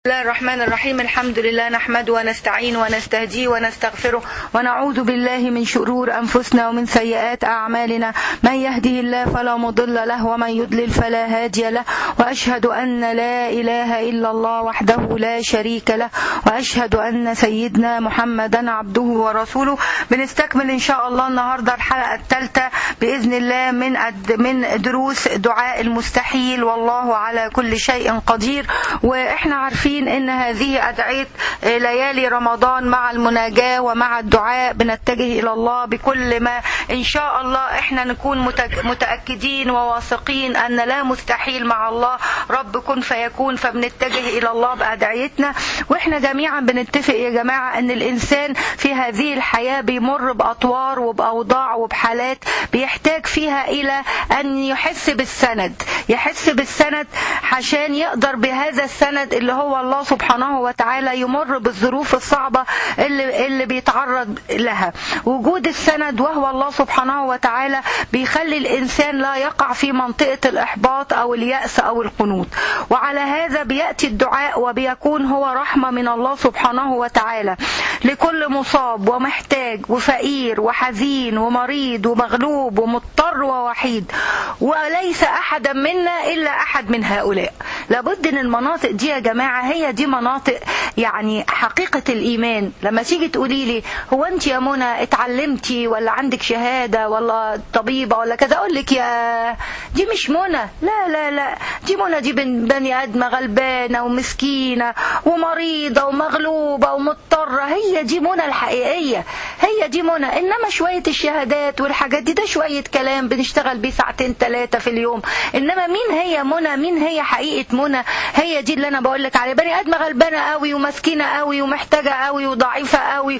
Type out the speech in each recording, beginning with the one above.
بسم الله الرحمن الرحيم الحمد لله نحمده ونستعين ونستهديه ونستغفره ونعوذ بالله من شرور أنفسنا ومن سيئات أعمالنا من يهده الله فلا مضل له ومن يضلل فلا هادي له وأشهد أن لا إله إلا الله وحده لا شريك له وأشهد أن سيدنا محمدا عبده ورسوله بنستكمل إن شاء الله النهاردة الحلقة الثالثة بإذن الله من من دروس دعاء المستحيل والله على كل شيء قدير وإحنا عارفين عارفين ان هذه ادعيه ليالي رمضان مع المناجاه ومع الدعاء بنتجه الى الله بكل ما ان شاء الله احنا نكون متاكدين وواثقين ان لا مستحيل مع الله رب كن فيكون فبنتجه الى الله بادعيتنا واحنا جميعا بنتفق يا جماعه ان الانسان في هذه الحياه بيمر باطوار وباوضاع وبحالات بيحتاج فيها الى ان يحس بالسند يحس بالسند عشان يقدر بهذا السند اللي هو الله سبحانه وتعالى يمر بالظروف الصعبة اللي, اللي بيتعرض لها وجود السند وهو الله سبحانه وتعالى بيخلي الإنسان لا يقع في منطقة الإحباط أو اليأس أو القنوط وعلى هذا بيأتي الدعاء وبيكون هو رحمة من الله سبحانه وتعالى لكل مصاب ومحتاج وفقير وحزين ومريض ومغلوب ومضطر ووحيد وليس أحدا منا إلا أحد من هؤلاء لابد ان المناطق دي يا جماعه هي دي مناطق يعني حقيقه الايمان لما تيجي تقولي لي هو انت يا منى اتعلمتي ولا عندك شهاده ولا طبيبه ولا كذا اقول لك يا دي مش منى لا لا لا دي منى دي بني ادمه غلبانه ومسكينه ومريضه ومغلوبه ومضطره هي دي منى الحقيقيه هي دي منى انما شويه الشهادات والحاجات دي ده شويه كلام بنشتغل بيه ساعتين ثلاثه في اليوم انما مين هي منى مين هي حقيقه منى هي دي اللي انا بقول لك عليها بني ادمه غلبانه قوي ومسكينه قوي ومحتاجه قوي وضعيفه قوي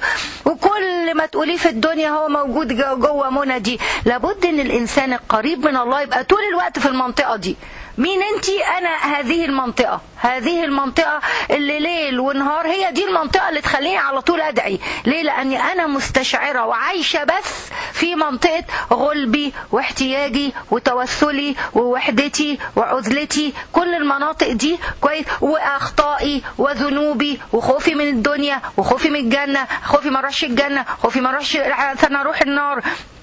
وكل ما تقوليه في الدنيا هو موجود جوه منى دي لابد ان الانسان القريب من الله يبقى طول الوقت في المنطقه دي مين انت انا هذه المنطقة هذه المنطقة اللي ليل ونهار هي دي المنطقة اللي تخليني على طول ادعي ليه لاني انا مستشعرة وعايشة بس في منطقة غلبي واحتياجي وتوسلي ووحدتي وعزلتي كل المناطق دي كويس واخطائي وذنوبي وخوفي من الدنيا وخوفي من الجنة خوفي ما اروحش الجنة خوفي ما اروحش انا اروح النار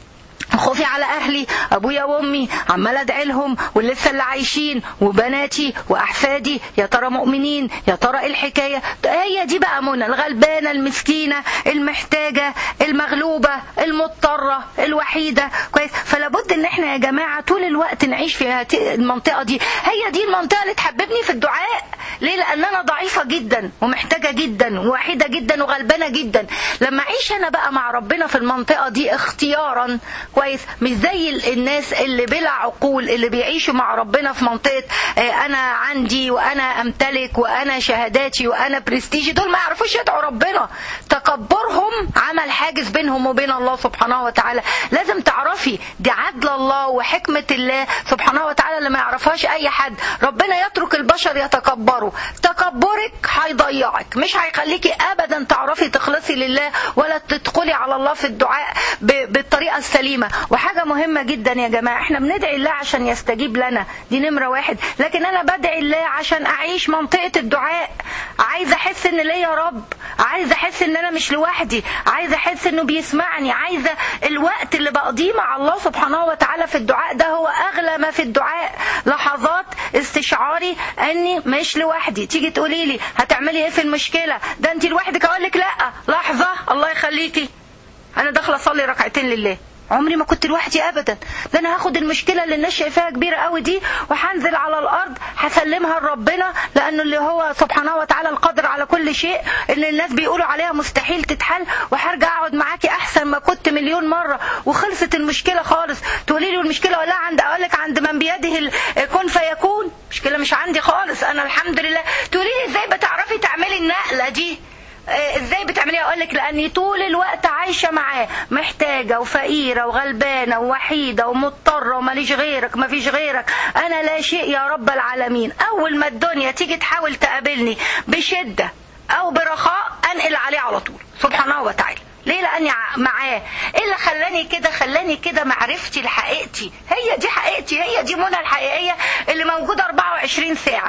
خوفي على اهلي ابويا وامي عمال ادعي لهم ولسه اللي عايشين وبناتي واحفادي يا ترى مؤمنين يا ترى ايه الحكايه هي دي بقى منى الغلبانه المسكينه المحتاجه المغلوبه المضطره الوحيده كويس فلا بد ان احنا يا جماعه طول الوقت نعيش في المنطقه دي هي دي المنطقه اللي تحببني في الدعاء ليه لان انا ضعيفه جدا ومحتاجه جدا ووحيده جدا وغلبانه جدا لما اعيش انا بقى مع ربنا في المنطقه دي اختيارا كويس مش زي الناس اللي بلا عقول اللي بيعيشوا مع ربنا في منطقه انا عندي وانا امتلك وانا شهاداتي وانا برستيجي دول ما يعرفوش يدعوا ربنا تكبرهم عمل حاجز بينهم وبين الله سبحانه وتعالى لازم تعرفي دي عدل الله وحكمه الله سبحانه وتعالى اللي ما يعرفهاش اي حد ربنا يترك البشر يتكبروا تكبرك هيضيعك مش هيخليكي ابدا تعرفي تخلصي لله ولا تدخلي على الله في الدعاء بالطريقه السليمه وحاجة مهمة جدا يا جماعة احنا بندعي الله عشان يستجيب لنا دي نمرة واحد لكن انا بدعي الله عشان اعيش منطقة الدعاء عايزة احس ان ليا رب عايزة احس ان انا مش لوحدي عايزة احس انه بيسمعني عايزة الوقت اللي بقضيه مع الله سبحانه وتعالى في الدعاء ده هو اغلى ما في الدعاء لحظات استشعاري اني مش لوحدي تيجي تقولي لي هتعملي ايه في المشكلة ده انت لوحدك اقول لك لا لحظة الله يخليكي انا داخله اصلي ركعتين لله عمري ما كنت لوحدي ابدا ده انا هاخد المشكله اللي الناس شايفاها كبيره قوي دي وهنزل على الارض هسلمها لربنا لانه اللي هو سبحانه وتعالى القادر على كل شيء ان الناس بيقولوا عليها مستحيل تتحل وهرجع اقعد معاكي احسن ما كنت مليون مره وخلصت المشكله خالص تقولي لي المشكله ولا عند اقول لك عند من بيده كن فيكون مشكله مش عندي خالص انا الحمد لله تقولي لي ازاي بتعرفي تعملي النقله دي ازاي بتعمليها اقول لك لاني طول الوقت عايشه معاه محتاجه وفقيره وغلبانه ووحيده ومضطره وماليش غيرك مفيش غيرك انا لا شيء يا رب العالمين اول ما الدنيا تيجي تحاول تقابلني بشده او برخاء انقل عليه على طول سبحانه وتعالى ليه لاني معاه ايه اللي خلاني كده خلاني كده معرفتي لحقيقتي هي دي حقيقتي هي دي منى الحقيقيه اللي موجوده 24 ساعه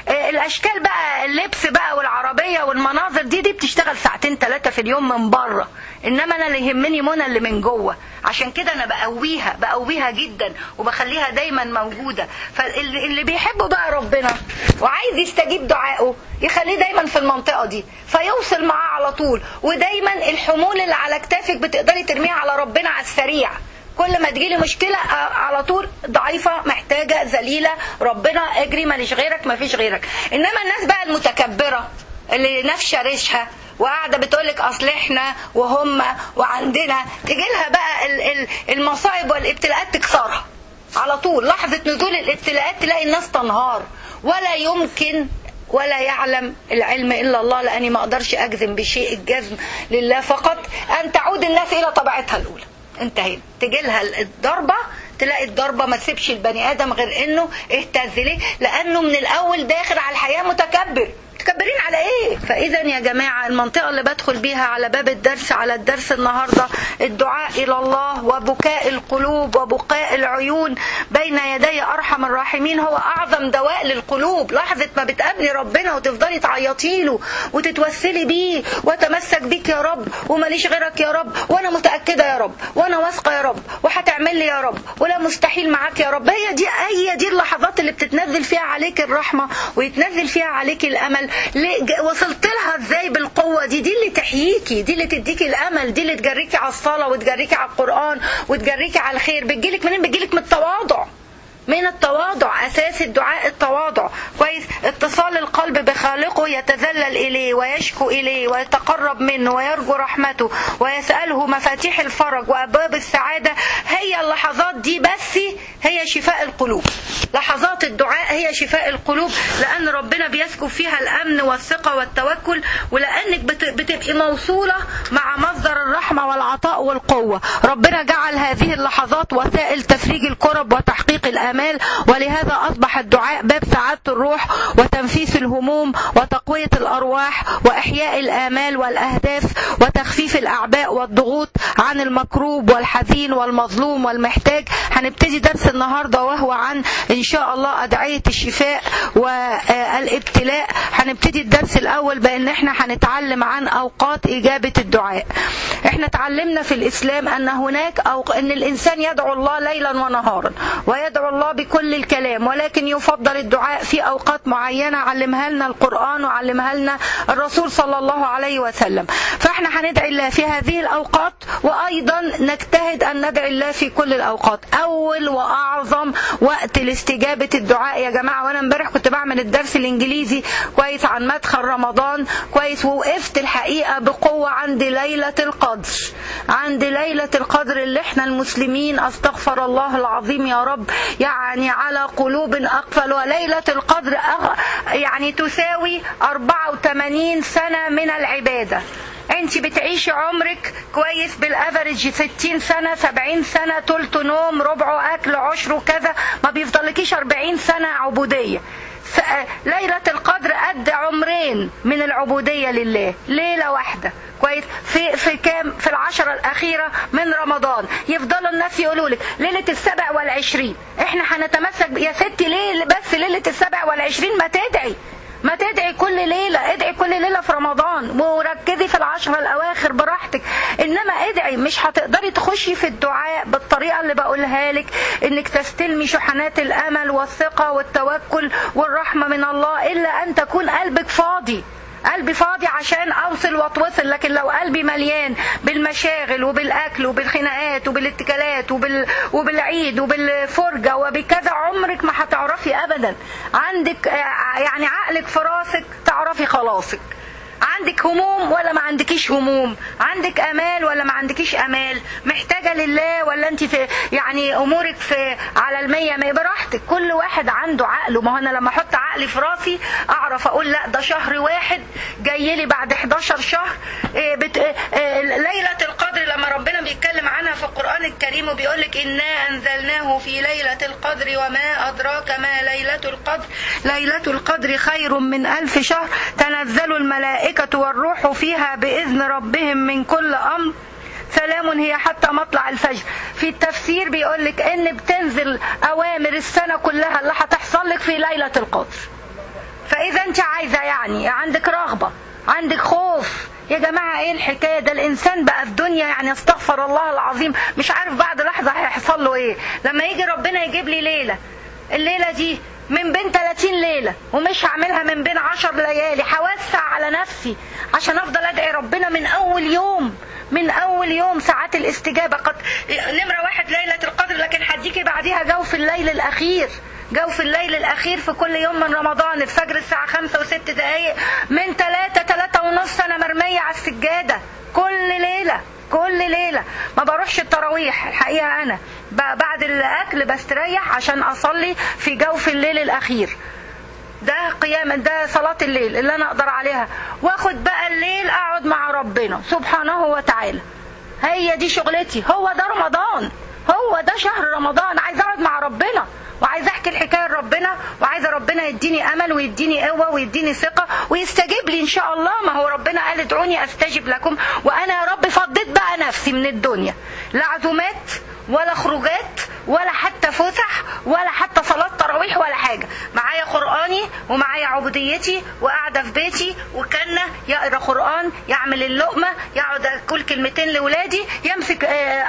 آه، الاشكال بقى اللبس بقى والعربيه والمناظر دي دي بتشتغل ساعتين ثلاثه في اليوم من بره انما انا اللي يهمني منى اللي من جوه عشان كده انا بقويها بقويها جدا وبخليها دايما موجوده فاللي اللي بيحبه بقى ربنا وعايز يستجيب دعائه يخليه دايما في المنطقه دي فيوصل معاه على طول ودايما الحمول اللي على كتافك بتقدري ترميها على ربنا على السريع كل ما تجيلي مشكلة آه، على طول ضعيفة محتاجة ذليلة ربنا اجري ماليش غيرك مفيش غيرك انما الناس بقى المتكبرة اللي نفشة ريشها وقاعدة بتقولك اصل احنا وهم وعندنا تجي لها بقى ال- ال- المصايب والابتلاءات تكسرها على طول لحظة نزول الابتلاءات تلاقي الناس تنهار ولا يمكن ولا يعلم العلم الا الله لاني ما اقدرش اجزم بشيء الجزم لله فقط ان تعود الناس الى طبيعتها الاولى انتهينا تجي لها الضربه تلاقي الضربه ما تسيبش البني ادم غير انه اهتز ليه لانه من الاول داخل على الحياه متكبر متكبرين على ايه فاذا يا جماعه المنطقه اللي بدخل بيها على باب الدرس على الدرس النهارده الدعاء الى الله وبكاء القلوب وبكاء العيون بين يدي ارحم الراحمين هو اعظم دواء للقلوب لحظه ما بتقابلي ربنا وتفضلي تعيطي له وتتوسلي بيه وتمسك بيك يا رب وماليش غيرك يا رب وانا متاكده يا رب وانا واثقه يا رب وهتعمل لي يا رب ولا مستحيل معاك يا رب هي دي هي دي اللحظات اللي بتتنزل فيها عليك الرحمه ويتنزل فيها عليك الامل ليه ج- وصلت لها ازاي بالقوه دي دي اللي تحييكي دي اللي تديكي الامل دي اللي تجريكي على الصلاه وتجريكي على القران وتجريكي على الخير بتجيلك منين بتجيلك من التواضع من التواضع اساس الدعاء التواضع كويس اتصال القلب بخالقه يتذلل اليه ويشكو اليه ويتقرب منه ويرجو رحمته ويساله مفاتيح الفرج وابواب السعاده هي اللحظات دي بس هي شفاء القلوب لحظات الدعاء هي شفاء القلوب لان ربنا بيسكب فيها الامن والثقه والتوكل ولانك بت- بتبقي موصوله مع مصدر الرحمه والعطاء والقوه ربنا جعل هذه اللحظات وسائل تفريج الكرب وتحقيق الامال ولهذا اصبح الدعاء باب سعاده الروح وتنفيس الهموم وتقويه الارواح واحياء الامال والاهداف وتخفيف الاعباء والضغوط عن المكروب والحزين والمظلوم والمحتاج هنبتدي درس النهارده وهو عن ان شاء الله ادعيه الشفاء والابتلاء هنبتدي الدرس الاول بان احنا هنتعلم عن اوقات اجابه الدعاء احنا اتعلمنا في الاسلام ان هناك أو ان الانسان يدعو الله ليلا ونهارا ويدعو الله بكل الكلام ولكن يفضل الدعاء في اوقات معينه علمها لنا القران وعلمها لنا الرسول صلى الله عليه وسلم فاحنا هندعي الله في هذه الاوقات وايضا نجتهد ان ندعي الله في كل الاوقات اول واعظم وقت لاستجابه الدعاء يا جماعه وانا امبارح كنت بعمل الدرس الانجليزي كويس عن مدخل رمضان كويس ووقفت الحقيقه بقوه عند ليله القدر عند ليله القدر اللي احنا المسلمين استغفر الله العظيم يا رب يعني على قلوب اقفل وليله القدر أغ... يعني تساوي 84 سنه من العباده انت بتعيشي عمرك كويس بالافرج 60 سنه 70 سنه تلت نوم ربع اكل عشر كذا ما بيفضلكيش 40 سنه عبوديه س- ليلة القدر قد عمرين من العبودية لله ليلة واحدة كويس في في كام في العشرة الأخيرة من رمضان يفضلوا الناس يقولوا لك ليلة السبع والعشرين احنا هنتمسك ب- يا ستي ليه بس ليلة السبع والعشرين ما تدعي ما تدعي كل ليلة ادعي كل ليلة في رمضان وركزي في العشرة الأواخر براحتك إنما ادعي مش هتقدري تخشي في الدعاء بالطريقة اللي بقولها لك إنك تستلمي شحنات الأمل والثقة والتوكل والرحمة من الله إلا أن تكون قلبك فاضي قلبي فاضي عشان اوصل واتوصل لكن لو قلبي مليان بالمشاغل وبالاكل وبالخناقات وبالاتكالات وبال... وبالعيد وبالفرجه وبكذا عمرك ما هتعرفي ابدا عندك آه، يعني عقلك في راسك تعرفي خلاصك عندك هموم ولا ما عندكيش هموم عندك امال ولا ما عندكيش امال محتاجه لله ولا انت في يعني امورك في على المية ما براحتك كل واحد عنده عقله ما هو انا لما احط عقلي في راسي اعرف اقول لا ده شهر واحد جاي لي بعد 11 شهر إيه بت... إيه ليله القدر لما ربنا بيتكلم عنها في القران الكريم وبيقول لك انا انزلناه في ليله القدر وما ادراك ما ليله القدر ليله القدر خير من الف شهر تنزل الملائكه والروح فيها باذن ربهم من كل امر سلام هي حتى مطلع الفجر في التفسير بيقول لك ان بتنزل اوامر السنه كلها اللي هتحصل لك في ليله القدر فاذا انت عايزه يعني عندك رغبه عندك خوف يا جماعة ايه الحكاية ده الانسان بقى في دنيا يعني استغفر الله العظيم مش عارف بعد لحظة هيحصل له ايه لما يجي ربنا يجيب لي ليلة الليلة دي من بين 30 ليلة ومش هعملها من بين 10 ليالي هوسع على نفسي عشان افضل ادعي ربنا من اول يوم من اول يوم ساعات الاستجابة قد نمرة واحد ليلة القدر لكن هديكي بعديها جو في الليل الاخير جو في الليل الأخير في كل يوم من رمضان الفجر الساعة خمسة وست دقايق من ثلاثة ثلاثة ونص أنا مرمية على السجادة كل ليلة كل ليلة ما بروحش التراويح الحقيقة أنا بعد الأكل بستريح عشان أصلي في جوف الليل الأخير ده قيام ده صلاة الليل اللي أنا أقدر عليها وآخد بقى الليل أقعد مع ربنا سبحانه وتعالى هي دي شغلتي هو ده رمضان هو ده شهر رمضان عايز أقعد مع ربنا وعايزه احكي الحكايه لربنا وعايزه ربنا يديني امل ويديني قوه ويديني ثقه ويستجيب لي ان شاء الله ما هو ربنا قال ادعوني استجب لكم وانا يا رب فضيت بقى نفسي من الدنيا لا عزومات ولا خروجات ولا حتى فسح ولا حتى صلاة تراويح ولا حاجة معايا قرآني ومعايا عبوديتي وقاعدة في بيتي وكان يقرأ قرآن يعمل اللقمة يقعد كل كلمتين لولادي يمسك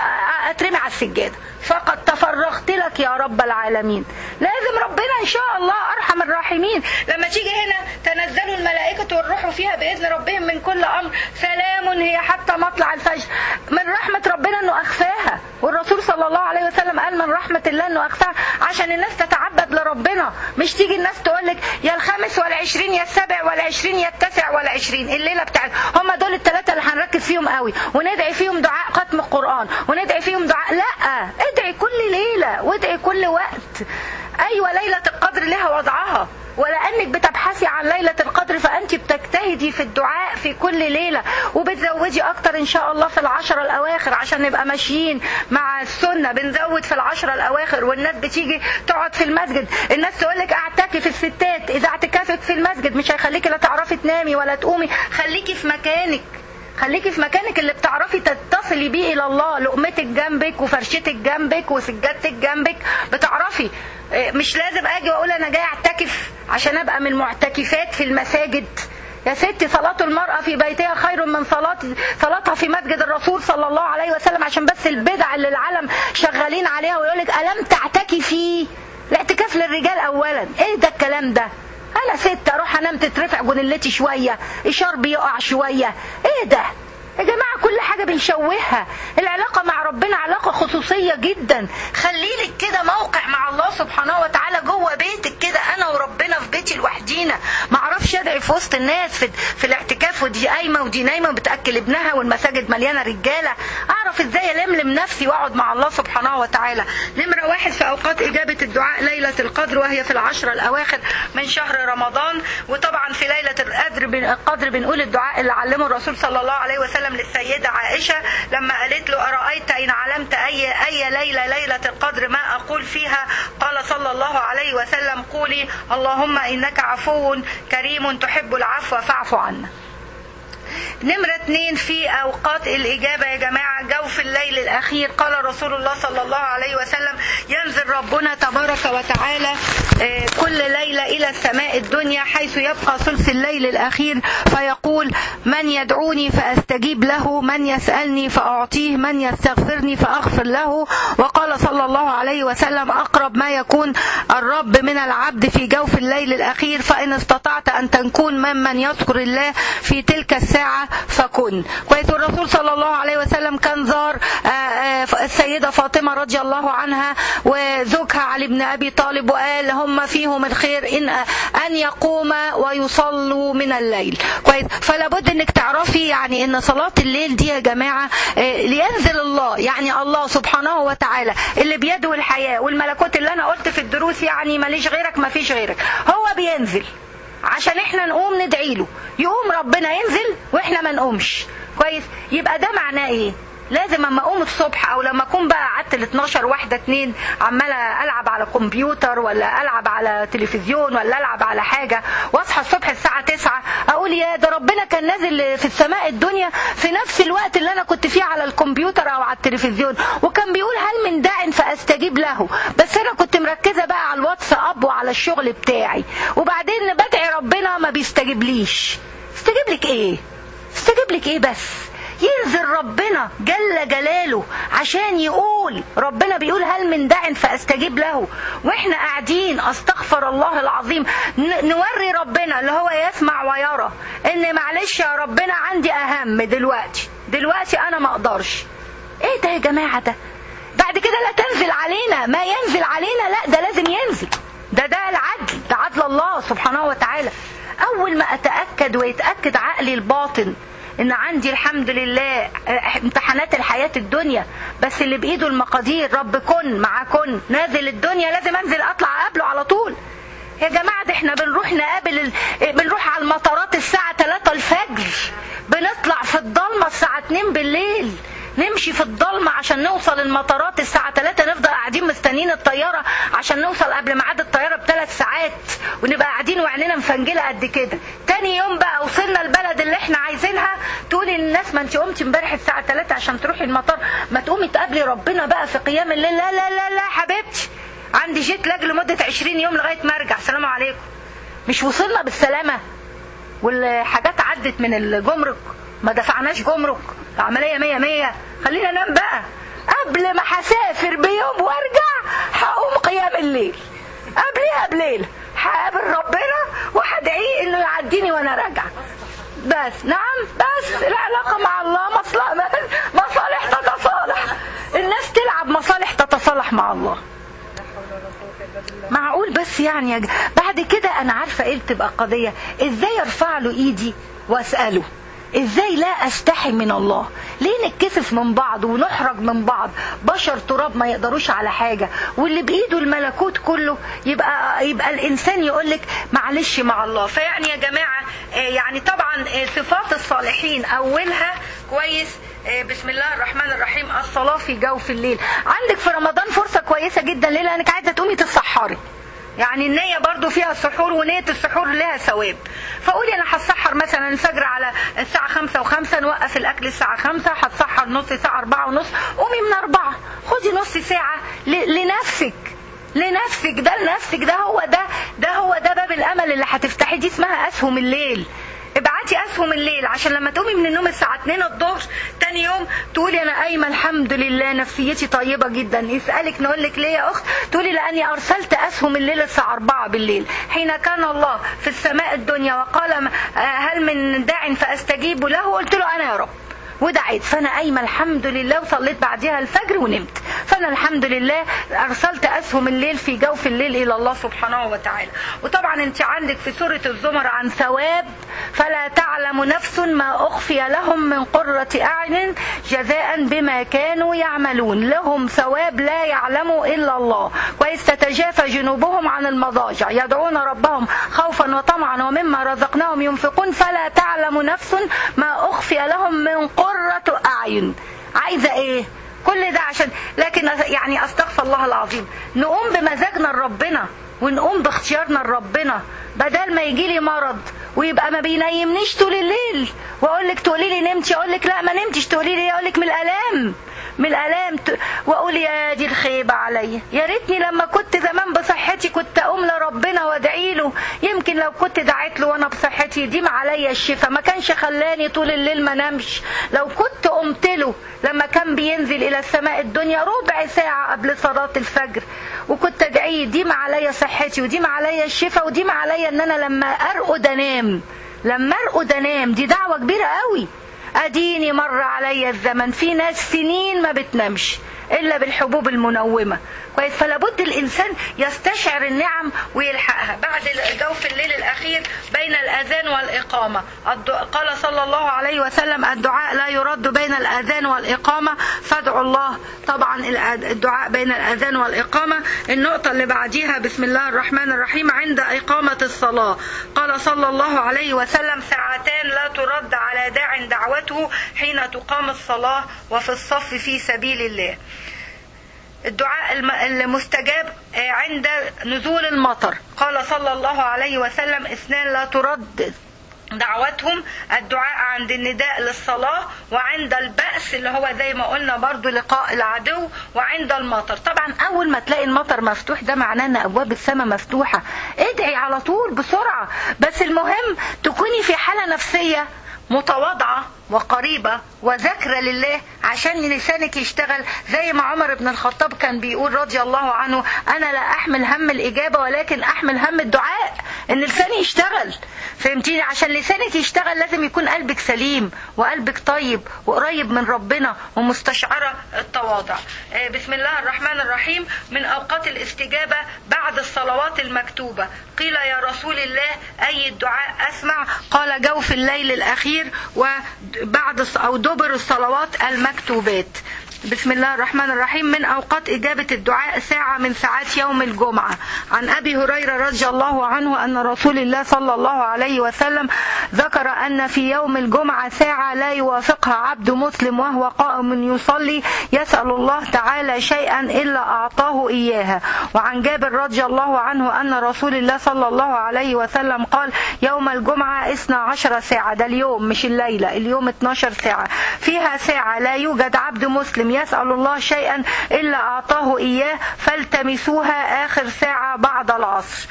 اترمي على السجادة فقد تفرغت لك يا رب العالمين لازم ربنا ان شاء الله ارحم الراحمين لما تيجي هنا تنزل الملائكة والروح فيها بإذن ربهم من كل أمر سلام هي حتى مطلع الفجر من رحمة ربنا انه اخفاها والرسول صلى الله عليه وسلم قال من رحمة الله انه اخفاها عشان الناس تتعبد لربنا مش تيجي الناس تقول لك يا الخامس ولا عشرين يا السابع ولا عشرين يا التاسع ولا عشرين الليلة بتاعت هم دول الثلاثة اللي هنركز فيهم قوي وندعي فيهم دعاء ختم القرآن وندعي فيهم دعاء لا ادعي كل ليلة وادعي كل وقت ايوه ليلة القدر لها وضعها ولانك بتبحثي عن ليله القدر فانت بتجتهدي في الدعاء في كل ليله وبتزودي اكتر ان شاء الله في العشره الاواخر عشان نبقى ماشيين مع السنه بنزود في العشره الاواخر والناس بتيجي تقعد في المسجد الناس تقول لك اعتكف الستات اذا اعتكفت في المسجد مش هيخليكي لا تعرفي تنامي ولا تقومي خليكي في مكانك خليكي في مكانك اللي بتعرفي تتصلي بيه الى الله لقمتك جنبك وفرشتك جنبك وسجادتك جنبك بتعرفي مش لازم اجي واقول انا جاي اعتكف عشان ابقى من المعتكفات في المساجد يا ستي صلاة المرأة في بيتها خير من صلاة صلاتها في مسجد الرسول صلى الله عليه وسلم عشان بس البدع اللي العالم شغالين عليها ويقول لك ألم تعتكفي الاعتكاف للرجال أولا ايه ده الكلام ده انا ست اروح انام تترفع جنلتي شويه الشرب يقع شويه ايه ده يا جماعة كل حاجة بنشوهها العلاقة مع ربنا علاقة خصوصية جدا خليلك كده موقع مع الله سبحانه وتعالى جوه بيتك كده أنا وربنا في بيتي لوحدينا ما اعرفش ادعي في وسط الناس في, في الاعتكاف ودي قايمة ودي نايمة وبتأكل ابنها والمساجد مليانة رجالة أعرف ازاي ألملم نفسي وأقعد مع الله سبحانه وتعالى نمرة واحد في أوقات إجابة الدعاء ليلة القدر وهي في العشرة الأواخر من شهر رمضان وطبعا في ليلة القدر القدر بنقول الدعاء اللي علمه الرسول صلى الله عليه وسلم وسلم للسيدة عائشة لما قالت له أرأيت إن علمت أي, أي ليلة ليلة القدر ما أقول فيها قال صلى الله عليه وسلم قولي اللهم إنك عفو كريم تحب العفو فاعف عنا نمرة اتنين في أوقات الإجابة يا جماعة جوف الليل الأخير قال رسول الله صلى الله عليه وسلم ينزل ربنا تبارك وتعالى كل ليلة إلى السماء الدنيا حيث يبقى ثلث الليل الأخير فيقول من يدعوني فأستجيب له من يسألني فأعطيه من يستغفرني فأغفر له وقال صلى الله عليه وسلم أقرب ما يكون الرب من العبد في جوف الليل الأخير فإن استطعت أن تكون ممن يذكر الله في تلك الساعة فكن كويس الرسول صلى الله عليه وسلم كان زار السيدة فاطمة رضي الله عنها وزوجها علي بن أبي طالب وقال هم فيهم الخير إن أن يقوم ويصلوا من الليل كويس فلا بد انك تعرفي يعني ان صلاة الليل دي يا جماعة لينزل الله يعني الله سبحانه وتعالى اللي بيده الحياة والملكوت اللي انا قلت في الدروس يعني ماليش غيرك ما فيش غيرك هو بينزل عشان احنا نقوم ندعي له يقوم ربنا ينزل واحنا ما نقومش كويس يبقى ده معناه ايه لازم اما اقوم الصبح او لما اكون بقى قعدت ال 12 واحده اتنين عماله العب على كمبيوتر ولا العب على تلفزيون ولا العب على حاجه واصحى الصبح الساعه 9 اقول يا ده ربنا كان نازل في السماء الدنيا في نفس الوقت اللي انا كنت فيه على الكمبيوتر او على التلفزيون وكان بيقول هل من داع فاستجيب له بس انا كنت مركزه بقى على الواتساب وعلى الشغل بتاعي وبعدين بدعي ربنا ما بيستجيبليش استجيب لك ايه استجيب لك ايه بس ينزل ربنا جل جلاله عشان يقول ربنا بيقول هل من داع فاستجيب له واحنا قاعدين استغفر الله العظيم نوري ربنا اللي هو يسمع ويرى ان معلش يا ربنا عندي اهم دلوقتي دلوقتي انا ما اقدرش ايه ده يا جماعه ده بعد كده لا تنزل علينا ما ينزل علينا لا ده لازم ينزل ده ده العدل ده عدل الله سبحانه وتعالى اول ما اتاكد ويتاكد عقلي الباطن ان عندي الحمد لله امتحانات الحياة الدنيا بس اللي بايده المقادير رب كن مع كن نازل الدنيا لازم انزل اطلع قبله على طول يا جماعة ده احنا بنروح نقابل ال... بنروح على المطارات الساعة 3 الفجر بنطلع في الضلمة الساعة 2 بالليل نمشي في الضلمة عشان نوصل المطارات الساعة 3 نفضل قاعدين مستنيين الطيارة عشان نوصل قبل ميعاد الطيارة بثلاث ساعات ونبقى قاعدين وعينينا مفنجلة قد كده تاني يوم بقى وصلنا البلد اللي احنا عايزينها تقولي للناس ما انت قمتي امبارح الساعة 3 عشان تروحي المطار ما تقومي تقابلي ربنا بقى في قيام الليل لا لا لا لا حبيبتي عندي جيت لاج لمدة 20 يوم لغاية ما ارجع السلام عليكم مش وصلنا بالسلامة والحاجات عدت من الجمرك ما دفعناش جمرك العملية مية مية خلينا ننام بقى قبل ما هسافر بيوم وارجع هقوم قيام الليل قبلها بليلة هقابل ربنا وهدعيه انه يعديني وانا راجعة بس نعم بس العلاقة مع الله مصلحة مصالح تتصالح الناس تلعب مصالح تتصالح مع الله معقول بس يعني يا بعد كده انا عارفه ايه بتبقى قضيه ازاي ارفع له ايدي واساله ازاي لا استحي من الله ليه نتكسف من بعض ونحرج من بعض بشر تراب ما يقدروش على حاجة واللي بايده الملكوت كله يبقى يبقى الانسان يقولك معلش مع الله فيعني يا جماعة يعني طبعا صفات الصالحين اولها كويس بسم الله الرحمن الرحيم الصلاة في جوف الليل عندك في رمضان فرصة كويسة جدا ليه لانك عايزة تقومي تتسحري يعني النية برضو فيها السحور ونية السحور لها ثواب فقولي انا هتسحر مثلا الفجر على الساعة خمسة وخمسة نوقف الاكل الساعة خمسة هتسحر نص ساعة اربعة ونص قومي من اربعة خدي نص ساعة لنفسك لنفسك ده لنفسك ده هو ده ده هو ده باب الامل اللي هتفتحيه دي اسمها اسهم الليل ابعتي اسهم الليل عشان لما تقومي من النوم الساعه 2 الظهر تاني يوم تقولي انا قايمه الحمد لله نفسيتي طيبه جدا يسالك نقول لك ليه يا اخت تقولي لاني ارسلت اسهم الليل الساعه 4 بالليل حين كان الله في السماء الدنيا وقال هل من داع فاستجيب له قلت له انا يا رب ودعيت فانا قايمه الحمد لله وصليت بعدها الفجر ونمت فانا الحمد لله ارسلت اسهم الليل في جوف الليل الى الله سبحانه وتعالى وطبعا انت عندك في سوره الزمر عن ثواب فلا تعلم نفس ما اخفي لهم من قره اعين جزاء بما كانوا يعملون لهم ثواب لا يعلمه الا الله كويس تتجافى جنوبهم عن المضاجع يدعون ربهم خوفا وطمعا ومما رزقناهم ينفقون فلا تعلم نفس ما اخفي لهم من قرة أعين عايزة إيه كل ده عشان لكن يعني أستغفر الله العظيم نقوم بمزاجنا لربنا ونقوم باختيارنا لربنا بدل ما يجي لي مرض ويبقى ما بينيمنيش طول الليل واقول لك تقولي لي نمتي اقول لك لا ما نمتش تقولي لي اقول لك من الالام من الالام ت... واقول يا دي الخيبه عليا يا ريتني لما كنت زمان بصحتي كنت اقوم لربنا وادعي له يمكن لو كنت دعيت له وانا بصحتي يديم عليا الشفاء ما كانش خلاني طول الليل ما نمش لو كنت قمت له لما كان بينزل الى السماء الدنيا ربع ساعه قبل صلاه الفجر وكنت ادعيه يديم عليا صحتي وديم عليا الشفاء وديم عليا ان انا لما ارقد انام لما ارقد انام دي دعوه كبيره قوي اديني مر عليا الزمن في ناس سنين ما بتنامش الا بالحبوب المنومه كويس فلا بد الانسان يستشعر النعم ويلحقها بعد جوف الليل الاخير بين الاذان والاقامه قال صلى الله عليه وسلم الدعاء لا يرد بين الاذان والاقامه فادعوا الله طبعا الدعاء بين الاذان والاقامه النقطه اللي بعديها بسم الله الرحمن الرحيم عند اقامه الصلاه قال صلى الله عليه وسلم ساعتان لا لا ترد على داع دعوته حين تقام الصلاة وفي الصف في سبيل الله الدعاء الم- المستجاب آه، عند نزول المطر قال صلى الله عليه وسلم اثنان لا ترد دعوتهم الدعاء عند النداء للصلاة وعند البأس اللي هو زي ما قلنا برضو لقاء العدو وعند المطر طبعا أول ما تلاقي المطر مفتوح ده معناه أن أبواب السماء مفتوحة ادعي على طول بسرعة بس المهم تكوني في حالة نفسية متواضعة وقريبة وذاكرة لله عشان لسانك يشتغل زي ما عمر بن الخطاب كان بيقول رضي الله عنه أنا لا أحمل هم الإجابة ولكن أحمل هم الدعاء إن لساني يشتغل فهمتيني عشان لسانك يشتغل لازم يكون قلبك سليم وقلبك طيب وقريب من ربنا ومستشعرة التواضع آه، بسم الله الرحمن الرحيم من أوقات الاستجابة بعد الصلوات المكتوبة قيل يا رسول الله أي الدعاء أسمع قال جوف الليل الأخير وبعد الص- أو دبر الصلوات المكتوبات بسم الله الرحمن الرحيم من أوقات إجابة الدعاء ساعة من ساعات يوم الجمعة عن أبي هريرة رضي الله عنه أن رسول الله صلى الله عليه وسلم ذكر أن في يوم الجمعة ساعة لا يوافقها عبد مسلم وهو قائم يصلي يسأل الله تعالى شيئا إلا أعطاه إياها وعن جابر رضي الله عنه أن رسول الله صلى الله عليه وسلم قال يوم الجمعة 12 ساعة ده اليوم مش الليلة اليوم 12 ساعة فيها ساعة لا يوجد عبد مسلم يسأل الله شيئا إلا أعطاه إياه فالتمسوها آخر ساعة بعد العصر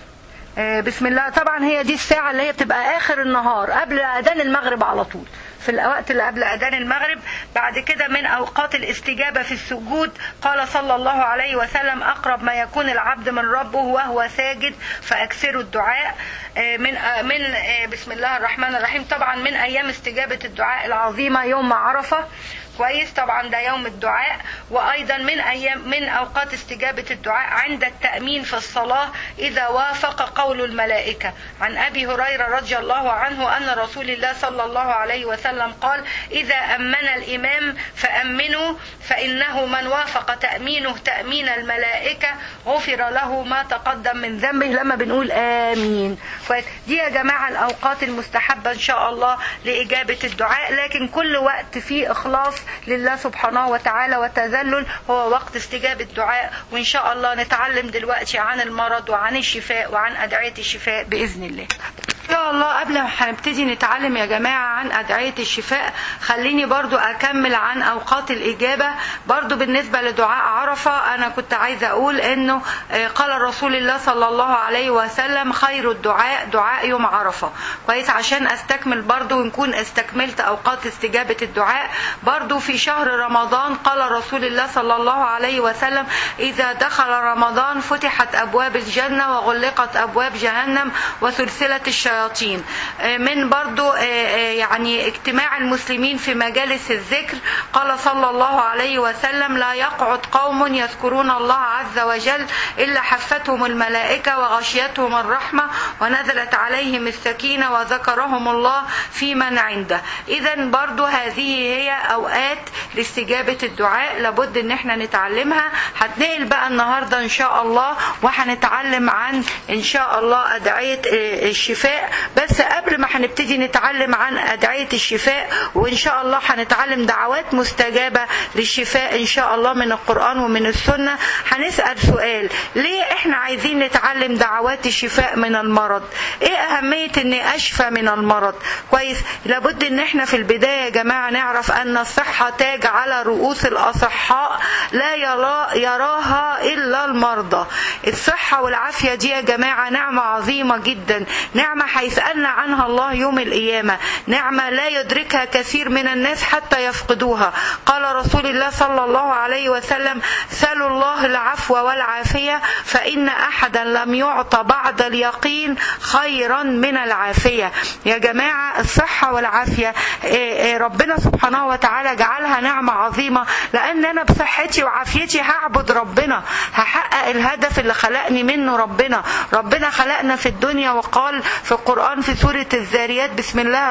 آه، بسم الله طبعا هي دي الساعة اللي هي بتبقى آخر النهار قبل أذان المغرب على طول في الوقت اللي قبل أذان المغرب بعد كده من أوقات الاستجابة في السجود قال صلى الله عليه وسلم أقرب ما يكون العبد من ربه وهو ساجد فأكثروا الدعاء آه، من آه، من آه، بسم الله الرحمن الرحيم طبعا من أيام استجابة الدعاء العظيمة يوم عرفة كويس طبعا ده يوم الدعاء وايضا من ايام من اوقات استجابه الدعاء عند التامين في الصلاه اذا وافق قول الملائكه عن ابي هريره رضي الله عنه ان رسول الله صلى الله عليه وسلم قال اذا امن الامام فامنوا فانه من وافق تامينه تامين الملائكه غفر له ما تقدم من ذنبه لما بنقول امين كويس دي يا جماعه الاوقات المستحبه ان شاء الله لاجابه الدعاء لكن كل وقت فيه اخلاص لله سبحانه وتعالى وتذلل هو وقت استجابة الدعاء وإن شاء الله نتعلم دلوقتي عن المرض وعن الشفاء وعن أدعية الشفاء بإذن الله إن شاء الله قبل ما هنبتدي نتعلم يا جماعة عن أدعية الشفاء خليني برضو أكمل عن أوقات الإجابة برضو بالنسبة لدعاء عرفة أنا كنت عايزة أقول إنه آه، قال رسول الله صلى الله عليه وسلم خير الدعاء دعاء يوم عرفة كويس عشان أستكمل برضو ونكون استكملت أوقات استجابة الدعاء برضو في شهر رمضان قال رسول الله صلى الله عليه وسلم إذا دخل رمضان فتحت أبواب الجنة وغلقت أبواب جهنم وسلسلة الشياطين آه، من برضو آه، آه، يعني اجتماع المسلمين في مجالس الذكر قال صلى الله عليه وسلم لا يقعد قوم يذكرون الله عز وجل إلا حفتهم الملائكة وغشيتهم الرحمة ونزلت عليهم السكينة وذكرهم الله في من عنده إذا برضو هذه هي أوقات لاستجابة الدعاء لابد ان احنا نتعلمها هتنقل بقى النهاردة ان شاء الله وهنتعلم عن ان شاء الله أدعية آه، الشفاء بس قبل ما هنبتدي نتعلم عن أدعية الشفاء وان شاء الله هنتعلم دعوات مستجابة للشفاء ان شاء الله من القرآن ومن السنة هنسأل سؤال ليه احنا عايزين نتعلم دعوات الشفاء من المرض ايه اهمية اني اشفى من المرض كويس لابد ان احنا في البداية يا جماعة نعرف ان الصحة تاج على رؤوس الاصحاء لا يرى يراها الا المرضى الصحة والعافية دي يا جماعة نعمة عظيمة جدا نعمة هيسألنا عنها الله يوم القيامة نعمة لا يدركها كثير من الناس حتى يفقدوها قال رسول الله صلى الله عليه وسلم سلوا الله العفو والعافية فإن أحدا لم يعط بعد اليقين خيرا من العافية يا جماعة الصحة والعافية إيه إيه ربنا سبحانه وتعالى جعلها نعمة عظيمة لأن أنا بصحتي وعافيتي هعبد ربنا هحقق الهدف اللي خلقني منه ربنا ربنا خلقنا في الدنيا وقال في القرآن في سورة الذاريات بسم الله الرحمن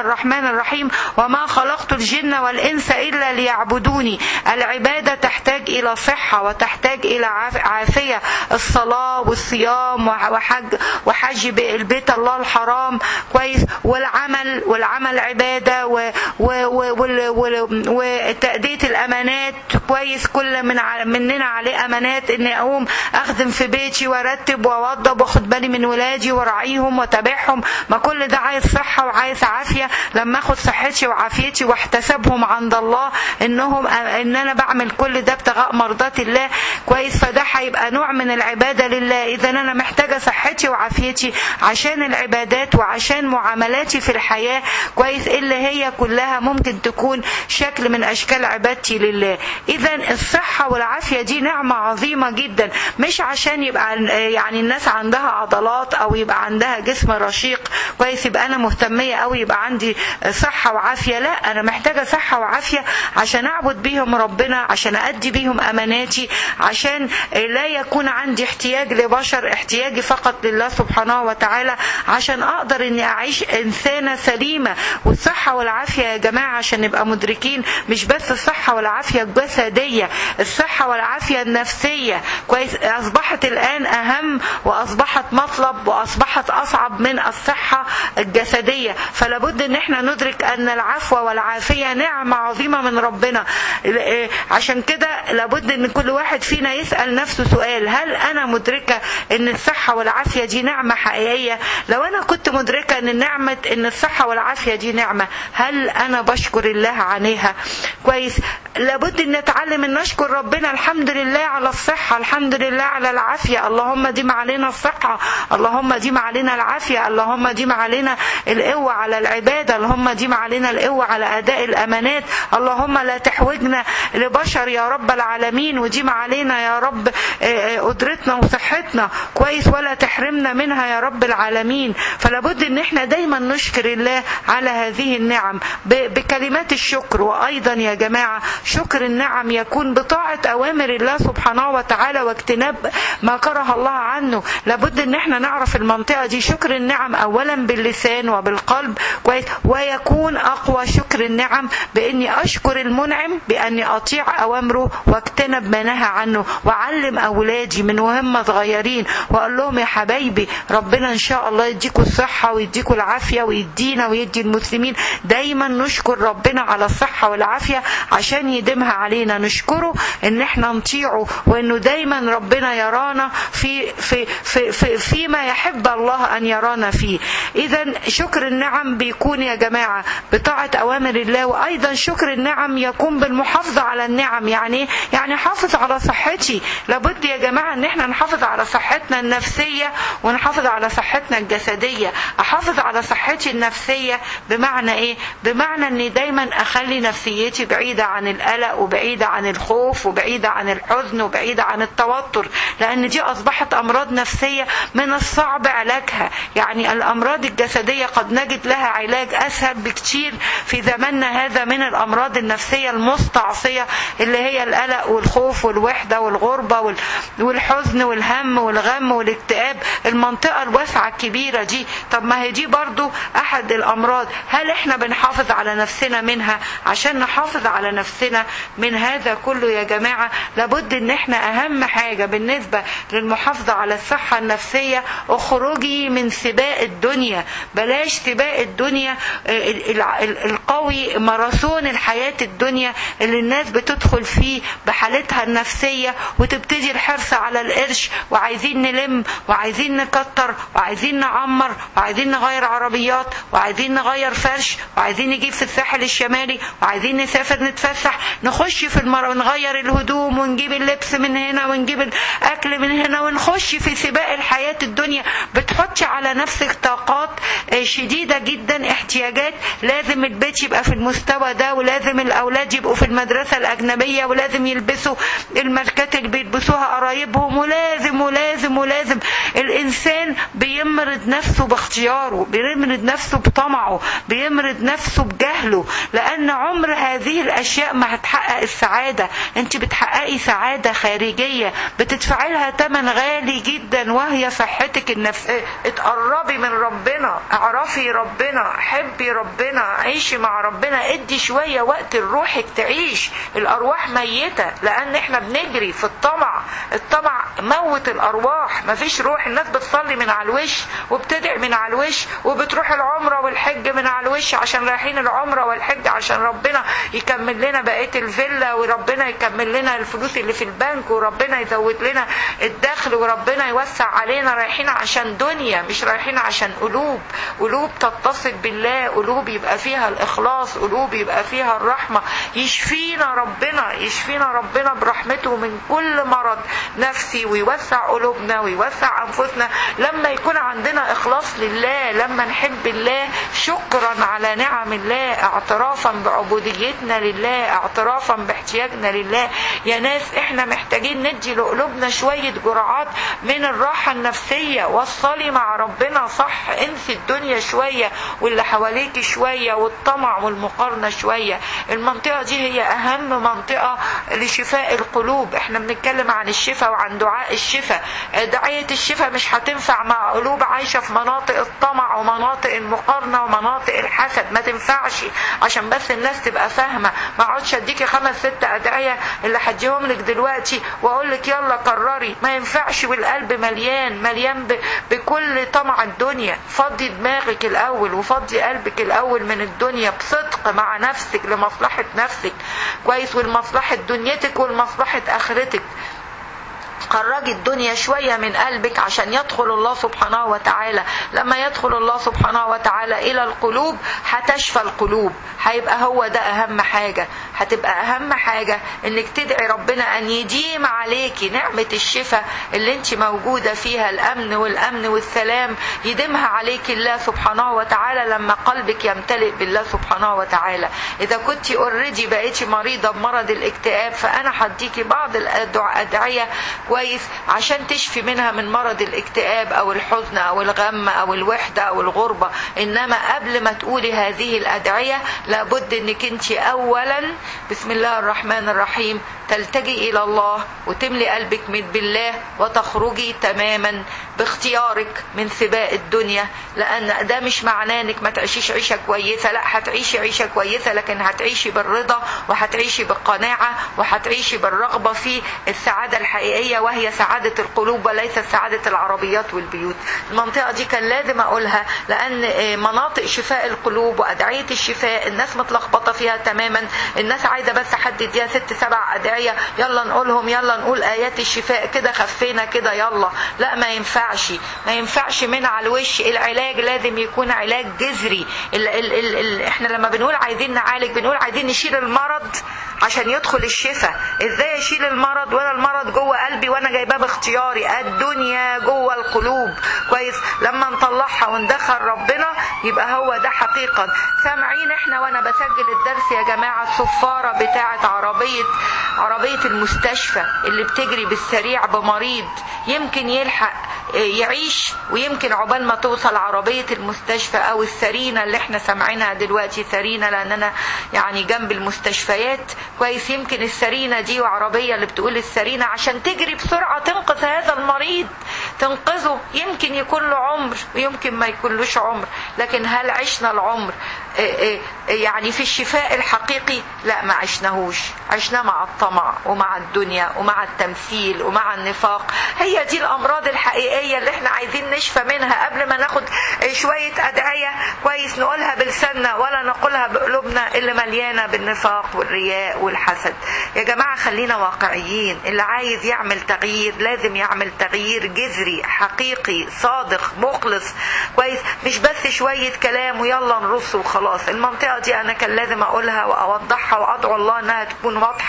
الرحمن الرحيم وما خلقت الجن والإنس إلا ليعبدوني العبادة تحتاج إلى صحة وتحتاج إلى عافية الصلاة والصيام وحج وحج البيت الله الحرام كويس والعمل والعمل عبادة و و و وتأدية الأمانات كويس كل من مننا عليه أمانات إني أقوم أخدم في بيتي وأرتب وأوضب وأخد بالي من ولادي وأراعيهم وأتابعهم ما كل ده عايز صحة وعايز عافية لما أخد صحتي وعافيتي واحتسبهم عند الله إنهم إن أنا بعمل كل ده ابتغاء مرضات الله كويس فده هيبقى نوع من العبادة لله إذا أنا محتاجة صحتي وعافيتي عشان العبادات وعشان معاملاتي في الحياة كويس اللي هي كلها ممكن تكون شكل من أشكال عبادتي لله إذا الصحة والعافية دي نعمة عظيمة جدا مش عشان يبقى يعني الناس عندها عضلات أو يبقى عندها جسم رشيق كويس يبقى أنا مهتمية أو يبقى عندي صحة وعافية لا أنا محتاجة صحة وعافية عشان أعبد بيهم ربنا عشان أدي بيهم أماناتي عشان لا يكون عندي احتياج لبشر احتياجي فقط لله سبحانه وتعالى عشان أقدر إني أعيش إنسانة سليمة والصحة والعافية يا جماعة عشان نبقى مدركين مش بس الصحة والعافية الجسدية الصحة والعافية النفسية كويس أصبحت الآن أهم وأصبحت مطلب وأصبحت أصعب من الصحة الجسدية فلا بد إن احنا ندرك أن العفو والعافية نعمة عظيمة من ربنا عشان كده لابد ان كل واحد فينا يسأل نفسه سؤال هل انا مدركة ان الصحة والعافية دي نعمة حقيقية لو انا كنت مدركة ان نعمة ان الصحة والعافية دي نعمة هل انا بشكر الله عليها كويس لابد ان نتعلم ان نشكر ربنا الحمد لله على الصحة الحمد لله على العافية اللهم ديم علينا الصحة اللهم ديم علينا العافية اللهم ديم علينا القوة على العبادة اللهم ديم علينا القوة على اداء الامانات اللهم لا تحوجنا لبشر يا رب العالمين وديم علينا يا رب قدرتنا وصحتنا كويس ولا تحرمنا منها يا رب العالمين فلا بد ان احنا دايما نشكر الله على هذه النعم بكلمات الشكر وايضا يا جماعة شكر النعم يكون بطاعة اوامر الله سبحانه وتعالى واجتناب ما كره الله عنه لابد ان احنا نعرف المنطقة دي شكر النعم اولا باللسان وبالقلب كويس ويكون اقوى شكر النعم باني اشكر المنعم باني اطيع اوامره واجتنب ما نهى عنه وعلم اولادي من وهم صغيرين واقول لهم يا حبايبي ربنا ان شاء الله يديكم الصحة ويديكم العافية ويدينا ويدي المسلمين دايما نشكر ربنا على الصحة والعافية عشان يديمها علينا نشكره ان احنا نطيعه وانه دايما ربنا يرانا في في في في فيما يحب الله ان يرانا فيه اذا شكر النعم بيكون يا جماعة بطاعة اوامر الله وايضا شكر النعم يكون بالمحافظة على النعم يعني يعني حافظ على صحتي لابد يا جماعة ان احنا نحافظ على صحتنا النفسية ونحافظ على صحتنا الجسدية احافظ على صحتي النفسية بمعنى ايه بمعنى اني دايما اخلي نفسيتي بعيدة عن القلق وبعيدة عن الخوف وبعيدة عن الحزن وبعيدة عن التوتر لان دي اصبحت امراض نفسية من الصعب علاجها يعني الامراض الجسدية قد نجد لها علاج اسهل بكتير في زماننا هذا من الامراض النفسية المستعصية اللي هي القلق والخوف والوحدة والغربة والحزن والهم والغم والاكتئاب المنطقة الواسعة الكبيرة دي طب ما هي دي برضو احد الامراض هل احنا بنحافظ على نفسنا منها عشان نحافظ على نفسنا من هذا كله يا جماعة لابد ان احنا اهم حاجة بالنسبة للمحافظة على الصحة النفسية اخرجي من سباق الدنيا بلاش سباق الدنيا القوي ماراثون الحياة الدنيا اللي الناس بتدخل فيه بحالتها النفسية وتبتدي الحرص على القرش وعايزين نلم وعايزين نكتر وعايزين نعمر وعايزين نغير عربيات وعايزين نغير فرش وعايزين نجيب في الساحل الشمالي وعايزين نسافر نتفسح نخش في المر ونغير الهدوم ونجيب اللبس من هنا ونجيب الاكل من هنا ونخش في سباق الحياة الدنيا بتحطي على نفسك طاقات شديدة جدا احتياجات لازم البيت يبقى في المستوى ده ولازم الاولاد يبقوا في المدرسة الاجنبية ولازم يلبسوا الماركات اللي بيلبسوها قرايبهم ولازم ولازم ولازم الانسان بيمرض نفسه باختياره بيمرض نفسه بطمعه بيمرض نفسه بجهله لان عمر هذه الاشياء ما ما هتحقق السعادة انت بتحققي سعادة خارجية بتدفعي لها ثمن غالي جدا وهي صحتك النفسية اتقربي من ربنا اعرفي ربنا حبي ربنا عيشي مع ربنا ادي شوية وقت لروحك تعيش الارواح ميتة لان احنا بنجري في الطمع الطمع موت الارواح مفيش روح الناس بتصلي من على الوش وبتدعي من على الوش وبتروح العمرة والحج من على الوش عشان رايحين العمرة والحج عشان ربنا يكمل لنا بقية الفيلا وربنا يكمل لنا الفلوس اللي في البنك وربنا يزود لنا الدخل وربنا يوسع علينا رايحين عشان دنيا مش رايحين عشان قلوب قلوب تتصل بالله قلوب يبقى فيها الإخلاص قلوب يبقى فيها الرحمة يشفينا ربنا يشفينا ربنا برحمته من كل مرض نفسي ويوسع قلوبنا ويوسع أنفسنا لما يكون عندنا إخلاص لله لما نحب الله شكرا على نعم الله اعترافا بعبوديتنا لله اعترافا باحتياجنا لله يا ناس احنا محتاجين ندي لقلوبنا شوية جرعات من الراحة النفسية وصلي مع ربنا صح انسي الدنيا شوية واللي حواليك شوية والطمع والمقارنة شوية المنطقة دي هي أهم منطقة لشفاء القلوب احنا بنتكلم عن الشفاء وعن دعاء الشفاء دعية الشفاء مش هتنفع مع قلوب عايشة في مناطق الطمع ومناطق المقارنة ومناطق الحسد ما تنفعش عشان بس الناس تبقى فاهمة ما اقعدش اديكي خمس ست ادعية اللي هديهم لك دلوقتي واقول لك يلا كرري ما ينفعش والقلب مليان مليان ب... بكل طمع الدنيا فضي دماغك الاول وفضي قلبك الاول من الدنيا بصدق مع نفسك لمصلحة نفسك كويس ولمصلحة دنيتك ولمصلحة اخرتك خرجي الدنيا شوية من قلبك عشان يدخل الله سبحانه وتعالى لما يدخل الله سبحانه وتعالى إلى القلوب هتشفى القلوب هيبقى هو ده أهم حاجة هتبقى أهم حاجة إنك تدعي ربنا أن يديم عليكي نعمة الشفاء اللي انت موجودة فيها الأمن والأمن والسلام يديمها عليك الله سبحانه وتعالى لما قلبك يمتلئ بالله سبحانه وتعالى إذا كنت اوريدي بقيتي مريضة بمرض الاكتئاب فأنا هديكي بعض الأدعية كويس عشان تشفي منها من مرض الاكتئاب او الحزن او الغم او الوحده او الغربه انما قبل ما تقولي هذه الادعيه لابد انك انت اولا بسم الله الرحمن الرحيم تلتجي الى الله وتملي قلبك من بالله وتخرجي تماما باختيارك من سباق الدنيا لان ده مش معناه انك ما تعيشيش عيشه كويسه لا هتعيشي عيشه كويسه لكن هتعيشي بالرضا وهتعيشي بالقناعه وهتعيشي بالرغبه في السعاده الحقيقيه وهي سعاده القلوب وليست سعاده العربيات والبيوت المنطقه دي كان لازم اقولها لان مناطق شفاء القلوب وادعيه الشفاء الناس متلخبطه فيها تماما الناس عايزه بس حد يديها ست سبع ادعيه يلا نقولهم يلا نقول ايات الشفاء كده خفينا كده يلا لا ما ينفعش ما ينفعش من على الوش العلاج لازم يكون علاج جذري ال ال ال ال احنا لما بنقول عايزين نعالج بنقول عايزين نشيل المرض عشان يدخل الشفاء ازاي اشيل المرض وانا المرض جوه قلبي وانا جايباه باختياري الدنيا جوه القلوب كويس لما نطلعها وندخل ربنا يبقى هو ده حقيقة سامعين احنا وانا بسجل الدرس يا جماعة الصفارة بتاعة عربية عربية المستشفى اللي بتجري بالسريع بمريض يمكن يلحق يعيش ويمكن عقبال ما توصل عربية المستشفى أو السرينة اللي احنا سامعينها دلوقتي سرينة لأننا يعني جنب المستشفيات كويس يمكن السرينة دي وعربية اللي بتقول السرينة عشان تجري بسرعة تنقذ هذا المريض تنقذه يمكن يكون له عمر ويمكن ما يكونلوش عمر لكن هل عشنا العمر يعني في الشفاء الحقيقي لا ما عشناهوش عشنا مع الطمع ومع الدنيا ومع التمثيل ومع النفاق هي دي الامراض الحقيقيه اللي احنا عايزين نشفى منها قبل ما ناخد شويه ادعيه كويس نقولها بلساننا ولا نقولها بقلوبنا اللي مليانه بالنفاق والرياء والحسد يا جماعه خلينا واقعيين اللي عايز يعمل تغيير لازم يعمل تغيير جذري حقيقي صادق مخلص كويس مش بس شويه كلام ويلا نرص وخلاص المنطقه دي انا كان لازم اقولها واوضحها وادعو الله انها تكون واضحه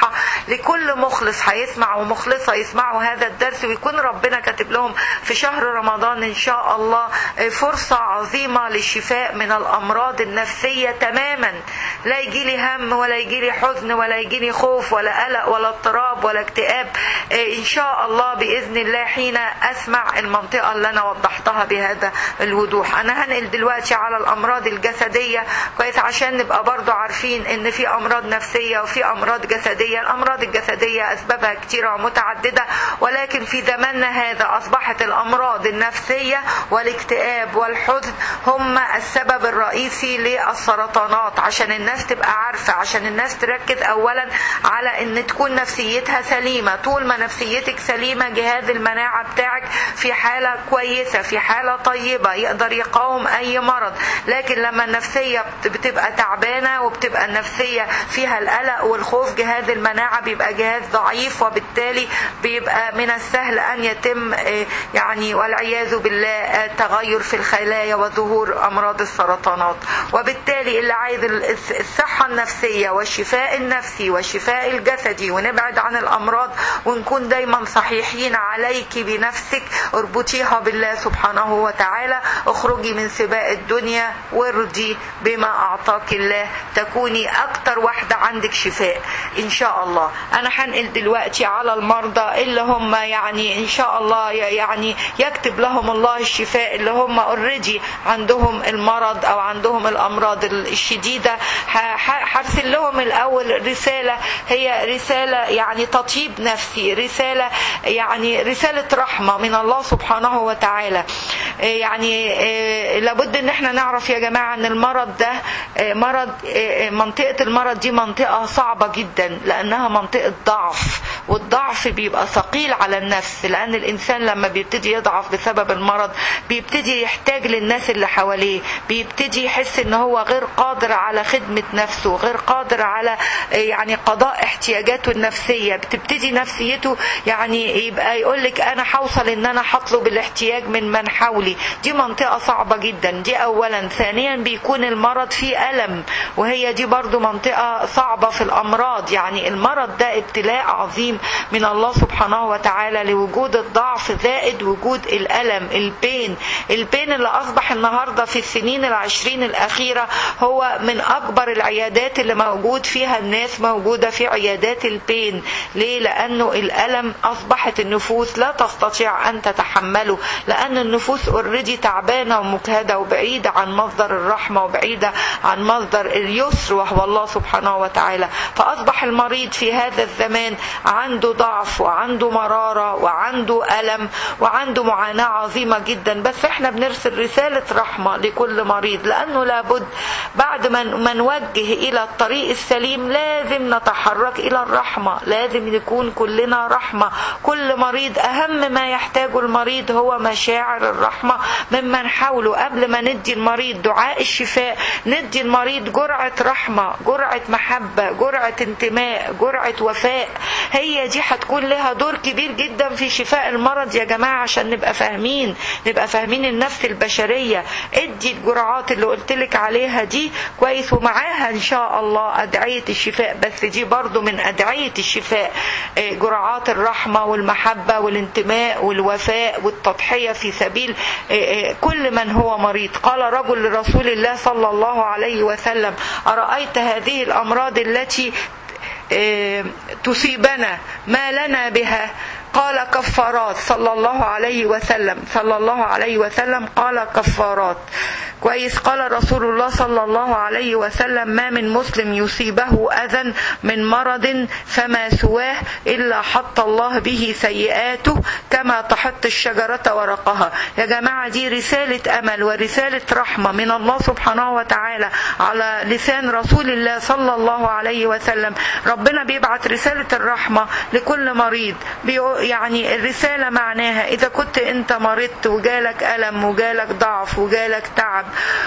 لكل مخلص هيسمع ومخلصة يسمعوا هذا الدرس ويكون ربنا كاتب لهم في شهر رمضان إن شاء الله فرصة عظيمة للشفاء من الأمراض النفسية تماما لا يجي لي هم ولا يجي لي حزن ولا يجي لي خوف ولا قلق ولا اضطراب ولا اكتئاب إن شاء الله بإذن الله حين أسمع المنطقة اللي أنا وضحتها بهذا الوضوح أنا هنقل دلوقتي على الأمراض الجسدية كويس عشان نبقى برضو عارفين إن في أمراض نفسية وفي أمراض جسدية الأمراض الجسدية أسبابها كتيرة ومتعددة ولكن في زماننا هذا أصبحت الأمراض النفسية والاكتئاب والحزن هم السبب الرئيسي للسرطانات عشان الناس تبقى عارفة عشان الناس تركز أولا على إن تكون نفسيتها سليمة طول ما نفسيتك سليمة جهاز المناعة بتاعك في حالة كويسة في حالة طيبة يقدر يقاوم أي مرض لكن لما النفسية بتبقى تعبانة وبتبقى النفسية فيها القلق والخوف جهاز المناعة بيبقى جهاز ضعيف وبالتالي بيبقى من السهل أن يتم يعني والعياذ بالله تغير في الخلايا وظهور أمراض السرطانات وبالتالي اللي عايز الصحة النفسية والشفاء النفسي والشفاء الجسدي ونبعد عن الأمراض ونكون دايما صحيحين عليك بنفسك اربطيها بالله سبحانه وتعالى اخرجي من سباق الدنيا وارضي بما أعطاك الله تكوني أكتر واحدة عندك شفاء إن شاء الله أنا هنقل دلوقتي على المرضى اللي هم يعني إن شاء الله يعني يكتب لهم الله الشفاء اللي هم اوريدي عندهم المرض أو عندهم الأمراض الشديدة هرسل لهم الأول رسالة هي رسالة يعني تطيب نفسي رسالة يعني رسالة رحمة من الله سبحانه وتعالى يعني لابد ان احنا نعرف يا جماعة ان المرض ده مرض منطقة المرض دي منطقة صعبة جدا لانها منطقة ضعف والضعف بيبقى ثقيل على النفس لان الانسان لما بيبتدي يضعف بسبب المرض بيبتدي يحتاج للناس اللي حواليه بيبتدي يحس ان هو غير قادر على خدمة نفسه غير قادر على يعني قضاء احتياجاته النفسية بتبتدي نفسيته يعني يبقى يقول لك انا هوصل ان انا هطلب الاحتياج من من حولي دي منطقة صعبة جدا دي اولا ثانيا بيكون المرض فيه الم وهي دي برضو منطقة صعبة في الامراض يعني المرض ده ابتلاء عظيم من الله سبحانه وتعالى لوجود الضعف زائد وجود الالم البين البين اللي اصبح النهاردة في السنين العشرين الاخيرة هو من اكبر العيادات اللي موجود فيها الناس موجودة في عيادات البين ليه لانه الالم اصبحت النفوس لا تستطيع ان تتحمله لان النفوس اوريدي تعبانه ومجهده وبعيده عن مصدر الرحمه وبعيده عن مصدر اليسر وهو الله سبحانه وتعالى فاصبح المريض في هذا الزمان عنده ضعف وعنده مراره وعنده الم وعنده معاناه عظيمه جدا بس احنا بنرسل رساله رحمه لكل مريض لانه لابد بعد ما نوجه الى الطريق السليم لازم نتحرك الى الرحمه لازم نكون كلنا رحمه كل مريض اهم ما يحتاجه المريض هو مشاعر الرحمه ممن حوله قبل ما ندي المريض دعاء الشفاء ندي المريض جرعه رحمه جرعه محبه جرعه انتماء جرعه وفاء هي دي هتكون لها دور كبير جدا في شفاء المرض يا جماعه عشان نبقى فاهمين نبقى فاهمين النفس البشريه ادي الجرعات اللي قلت لك عليها دي كويس ومعاها ان شاء الله ادعيه الشفاء بس دي برضو من ادعيه الشفاء جرعات الرحمه والمحبه والانتماء والوفاء والتضحيه في سبيل كل من هو مريض قال رجل لرسول الله صلى الله عليه وسلم ارايت هذه الامراض التي تصيبنا ما لنا بها قال كفارات صلى الله عليه وسلم صلى الله عليه وسلم قال كفارات كويس قال رسول الله صلى الله عليه وسلم ما من مسلم يصيبه أذى من مرض فما سواه إلا حط الله به سيئاته كما تحط الشجرة ورقها يا جماعة دي رسالة أمل ورسالة رحمة من الله سبحانه وتعالى على لسان رسول الله صلى الله عليه وسلم ربنا بيبعت رسالة الرحمة لكل مريض يعني الرسالة معناها إذا كنت أنت مرضت وجالك ألم وجالك ضعف وجالك تعب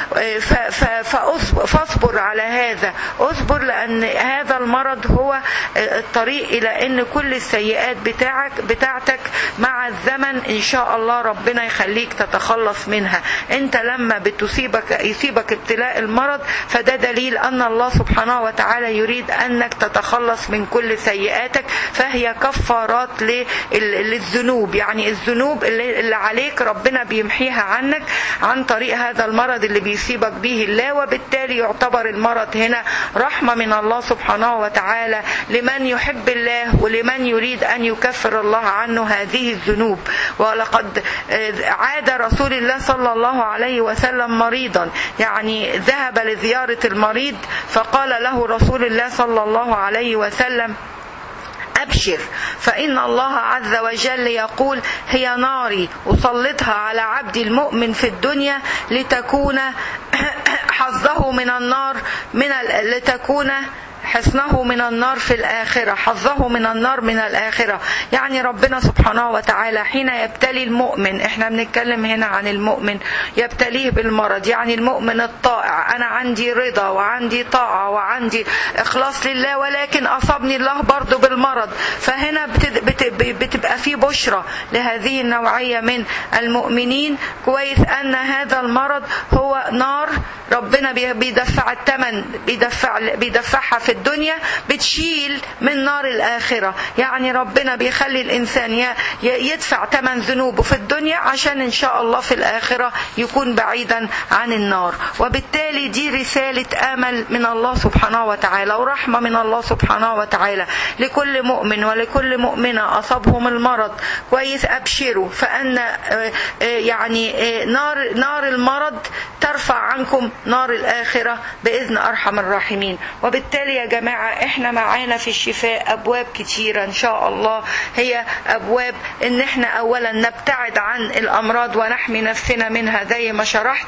فاصبر على هذا اصبر لأن هذا المرض هو الطريق إلى أن كل السيئات بتاعك بتاعتك مع الزمن إن شاء الله ربنا يخليك تتخلص منها أنت لما بتصيبك يصيبك ابتلاء المرض فده دليل أن الله سبحانه وتعالى يريد أنك تتخلص من كل سيئاتك فهي كفارات للذنوب يعني الذنوب اللي عليك ربنا بيمحيها عنك عن طريق هذا المرض اللي بيصيبك به الله وبالتالي يعتبر المرض هنا رحمة من الله سبحانه وتعالى لمن يحب الله ولمن يريد أن يكفر الله عنه هذه الذنوب ولقد عاد رسول الله صلى الله عليه وسلم مريضا يعني ذهب لزيارة المريض فقال له رسول الله صلى الله عليه وسلم أبشر فإن الله عز وجل يقول هي ناري أسلطها على عبدي المؤمن في الدنيا لتكون حظه من النار من لتكون حصنه من النار في الآخرة حظه من النار من الآخرة يعني ربنا سبحانه وتعالى حين يبتلي المؤمن احنا بنتكلم هنا عن المؤمن يبتليه بالمرض يعني المؤمن الطائع أنا عندي رضا وعندي طاعة وعندي إخلاص لله ولكن أصابني الله برضو بالمرض فهنا بتبقى في بشرة لهذه النوعية من المؤمنين كويس أن هذا المرض هو نار ربنا بيدفع الثمن بيدفع بيدفعها في الدنيا بتشيل من نار الآخرة يعني ربنا بيخلي الإنسان يدفع ثمن ذنوبه في الدنيا عشان إن شاء الله في الآخرة يكون بعيدا عن النار وبالتالي دي رسالة آمل من الله سبحانه وتعالى ورحمة من الله سبحانه وتعالى لكل مؤمن ولكل مؤمنة أصابهم المرض كويس أبشروا فأن يعني نار نار المرض ترفع عنكم نار الآخرة بإذن أرحم الراحمين وبالتالي يا جماعة احنا معانا في الشفاء أبواب كتيرة إن شاء الله هي أبواب إن احنا أولا نبتعد عن الأمراض ونحمي نفسنا منها زي ما شرحت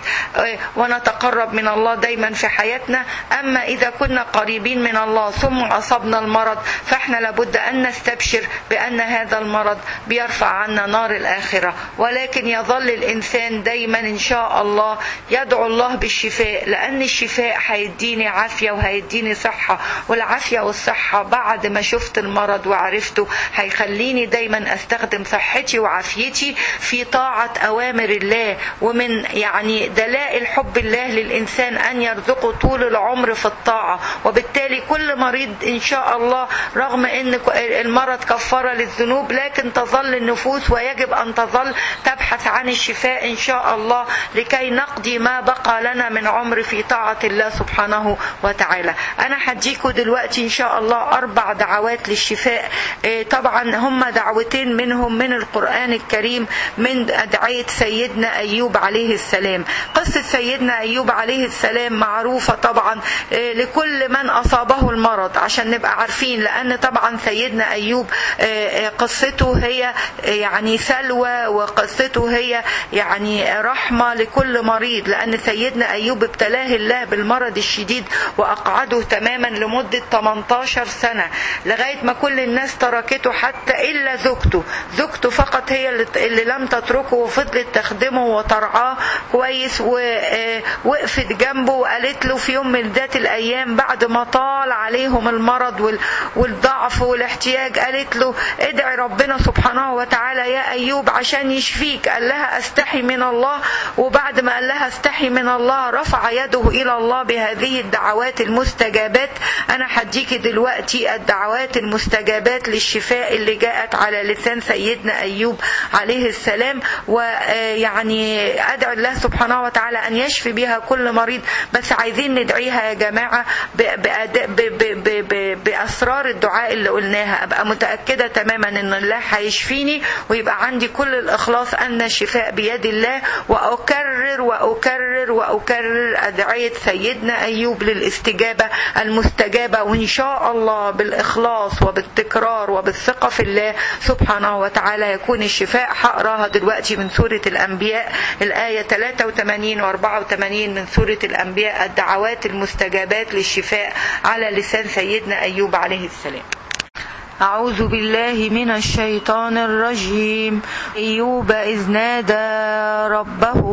ونتقرب من الله دايما في حياتنا أما إذا كنا قريبين من الله ثم أصبنا المرض فاحنا لابد أن نستبشر بأن هذا المرض بيرفع عنا نار الآخرة ولكن يظل الإنسان دايما إن شاء الله يدعو الله بالشفاء لأن الشفاء هيديني عافية وهيديني صحة والعافية والصحة بعد ما شفت المرض وعرفته هيخليني دايما أستخدم صحتي وعافيتي في طاعة أوامر الله ومن يعني دلائل حب الله للإنسان أن يرزقه طول العمر في الطاعة وبالتالي كل مريض إن شاء الله رغم أن المرض كفارة للذنوب لكن تظل النفوس ويجب أن تظل تبحث عن الشفاء إن شاء الله لكي نقضي ما بقى لنا من عمر في طاعة الله سبحانه وتعالى أنا هديكوا دلوقتي إن شاء الله أربع دعوات للشفاء طبعا هم دعوتين منهم من القرآن الكريم من أدعية سيدنا أيوب عليه السلام قصة سيدنا أيوب عليه السلام معروفة طبعا لكل من أصابه المرض عشان نبقى عارفين لأن طبعا سيدنا أيوب قصته هي يعني سلوى وقصته هي يعني رحمة لكل مريض لأن سيدنا أيوب ابتلاه الله بالمرض الشديد وأقعده تماما لمدة 18 سنة لغاية ما كل الناس تركته حتى إلا زوجته زوجته فقط هي اللي لم تتركه وفضلت تخدمه وترعاه كويس ووقفت جنبه وقالت له في يوم من ذات الأيام بعد ما طال عليهم المرض والضعف والاحتياج قالت له ادعي ربنا سبحانه وتعالى يا أيوب عشان يشفيك قال لها استحي من الله وبعد ما قال لها استحي من الله رفع يده إلى الله بهذه الدعوات المستجابات أنا هديكي دلوقتي الدعوات المستجابات للشفاء اللي جاءت على لسان سيدنا أيوب عليه السلام ويعني أدعو الله سبحانه وتعالى أن يشفي بها كل مريض بس عايزين ندعيها يا جماعة بأسرار الدعاء اللي قلناها أبقى متأكدة تماما أن الله هيشفيني ويبقى عندي كل الإخلاص أن الشفاء بيد الله وأكرر وأكرر وأكرر أدعية سيدنا أيوب للاستجابة المستجابة وإن شاء الله بالإخلاص وبالتكرار وبالثقة في الله سبحانه وتعالى يكون الشفاء هقراها دلوقتي من سورة الأنبياء الآية 83 و 84 من سورة الأنبياء الدعوات المستجابات للشفاء على لسان سيدنا أيوب عليه السلام أعوذ بالله من الشيطان الرجيم أيوب إذ نادى ربه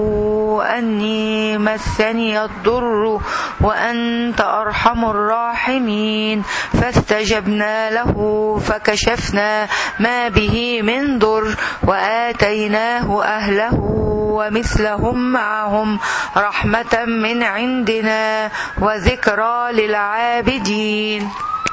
أني مسني الضر وأنت أرحم الراحمين فاستجبنا له فكشفنا ما به من ضر وآتيناه أهله ومثلهم معهم رحمة من عندنا وذكرى للعابدين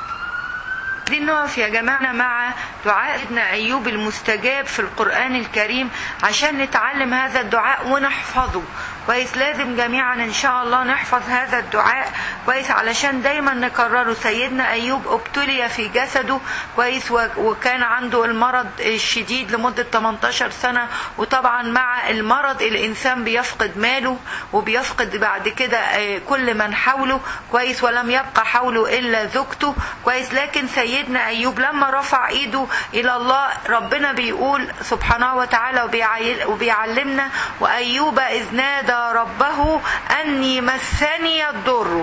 دي نقف يا جماعة مع دعاء ابن أيوب المستجاب في القرآن الكريم عشان نتعلم هذا الدعاء ونحفظه كويس لازم جميعا ان شاء الله نحفظ هذا الدعاء كويس علشان دايما نكرره سيدنا ايوب ابتلي في جسده كويس وكان عنده المرض الشديد لمده 18 سنه وطبعا مع المرض الانسان بيفقد ماله وبيفقد بعد كده كل من حوله كويس ولم يبقى حوله الا زوجته كويس لكن سيدنا ايوب لما رفع ايده الى الله ربنا بيقول سبحانه وتعالى وبيعلمنا وايوب اذ نادى ربه أني مسني الضر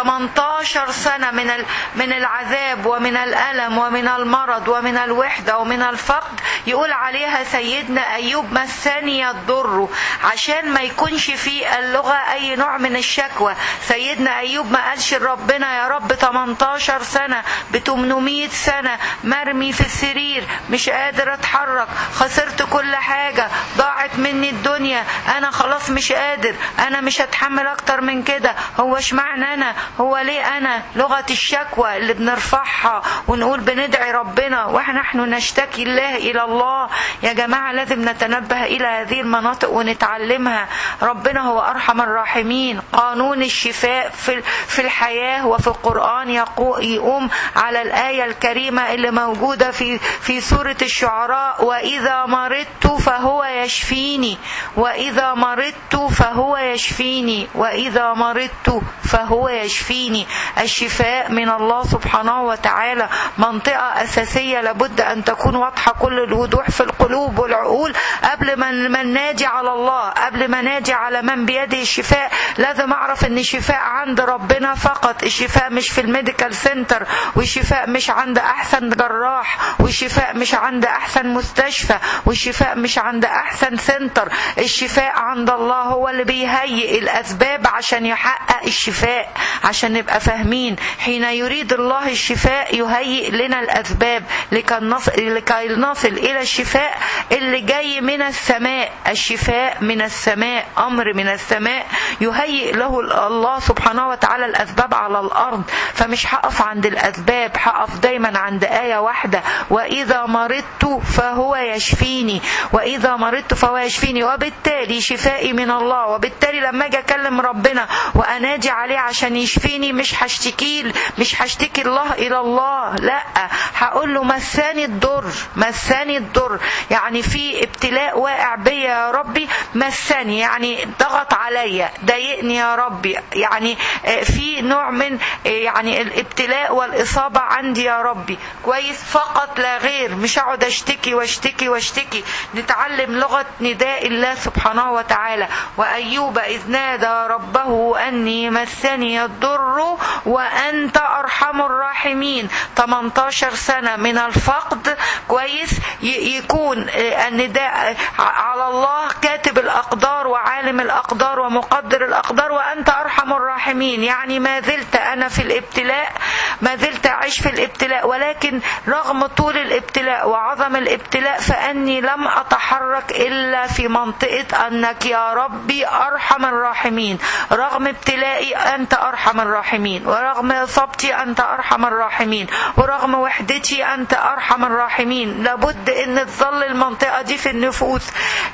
18 سنة من من العذاب ومن الألم ومن المرض ومن الوحدة ومن الفقد يقول عليها سيدنا أيوب مسني الضر عشان ما يكونش في اللغة أي نوع من الشكوى سيدنا أيوب ما قالش ربنا يا رب 18 سنة ب 800 سنة مرمي في السرير مش قادر أتحرك خسرت كل حاجة ضاعت مني الدنيا أنا خلاص مش قادر انا مش هتحمل اكتر من كده هو اشمعنى انا هو ليه انا لغة الشكوى اللي بنرفعها ونقول بندعي ربنا ونحن نشتكي الله الى الله يا جماعة لازم نتنبه الى هذه المناطق ونتعلمها ربنا هو ارحم الراحمين قانون الشفاء في في الحياة وفي القرآن يقوم على الآية الكريمة اللي موجودة في في سورة الشعراء وإذا مرضت فهو يشفيني وإذا مرضت فهو يشفيني وإذا مرضت فهو يشفيني الشفاء من الله سبحانه وتعالى منطقة أساسية لابد أن تكون واضحة كل الوضوح في القلوب والعقول قبل ما ما ننادي على الله قبل ما نادي على من بيده الشفاء لازم أعرف أن الشفاء عند ربنا فقط الشفاء مش في الميديكال سنتر والشفاء مش عند أحسن جراح والشفاء مش عند أحسن مستشفى والشفاء مش عند أحسن سنتر الشفاء عند الله هو اللي بيهيئ الأسباب عشان يحقق الشفاء عشان نبقى فاهمين حين يريد الله الشفاء يهيئ لنا الأسباب لكي نصل, لكي نصل إلى الشفاء اللي جاي من السماء الشفاء من السماء أمر من السماء يهيئ له الله سبحانه وتعالى الأسباب على الأرض فمش هقف عند الأسباب هقف دايما عند آية واحدة وإذا مرضت فهو يشفيني وإذا مرضت فهو يشفيني وبالتالي شفائي من الله وبالتالي لما اجي اكلم ربنا واناجي عليه عشان يشفيني مش هشتكي مش هشتكي الله الى الله لا هقول له مساني الضر مساني الضر يعني في ابتلاء واقع بيا يا ربي مسني يعني ضغط عليا ضايقني يا ربي يعني في نوع من يعني الابتلاء والاصابه عندي يا ربي كويس فقط لا غير مش اقعد اشتكي واشتكي واشتكي نتعلم لغه نداء الله سبحانه وتعالى وأيوب إذ نادى ربه أني مسني الضر وأنت أرحم الراحمين 18 سنة من الفقد كويس يكون النداء على الله كاتب الأقدار وعالم الأقدار ومقدر الأقدار وأنت أرحم الراحمين يعني ما زلت أنا في الابتلاء ما زلت أعيش في الابتلاء ولكن رغم طول الابتلاء وعظم الابتلاء فأني لم أتحرك إلا في منطقة أنك يا ربي أرحم الراحمين رغم ابتلائي أنت أرحم الراحمين ورغم إصابتي أنت أرحم الراحمين ورغم وحدتي أنت أرحم الراحمين لابد أن تظل المنطقة دي في النفوس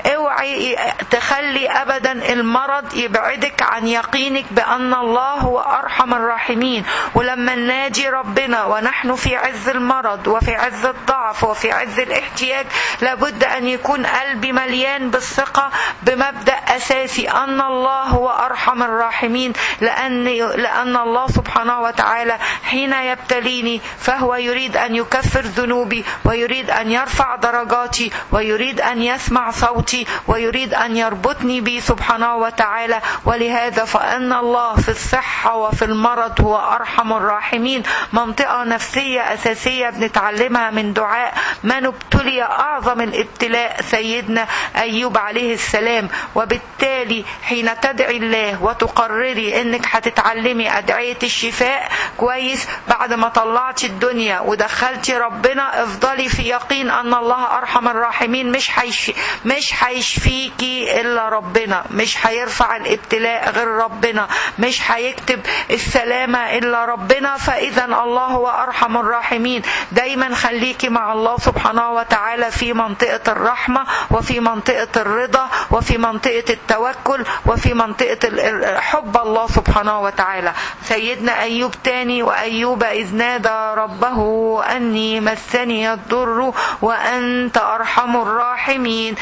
اوعي تخلي أبدا المرض يبعدك عن يقينك بأن الله هو أرحم الراحمين ولما نناجي ربنا ونحن في عز المرض وفي عز الضعف وفي عز الاحتياج لابد أن يكون قلبي مليان بالثقة بمبدأ أساسي أن الله هو أرحم الراحمين لأن لأن الله سبحانه وتعالى حين يبتليني فهو يريد أن يكفر ذنوبي ويريد أن يرفع درجاتي ويريد أن يسمع صوتي ويريد أن يربطني به سبحانه وتعالى ولهذا فأن الله في الصحة وفي المرض هو أرحم الراحمين منطقة طريقة نفسية أساسية بنتعلمها من دعاء من ابتلي أعظم الابتلاء سيدنا أيوب عليه السلام وبالتالي حين تدعي الله وتقرري انك هتتعلمي ادعية الشفاء كويس بعد ما طلعتي الدنيا ودخلتي ربنا افضلي في يقين ان الله ارحم الراحمين مش هيشفي مش هيشفيكي الا ربنا مش هيرفع الابتلاء غير ربنا مش هيكتب السلامة الا ربنا فاذا الله هو ارحم الراحمين دايما خليكي مع الله سبحانه وتعالى في منطقة الرحمة وفي منطقة الرضا وفي منطقة التوكل وفي منطقة حب الله سبحانه وتعالى سيدنا أيوب تاني وأيوب إذ نادى ربه أني مسني الضر وأنت أرحم الراحمين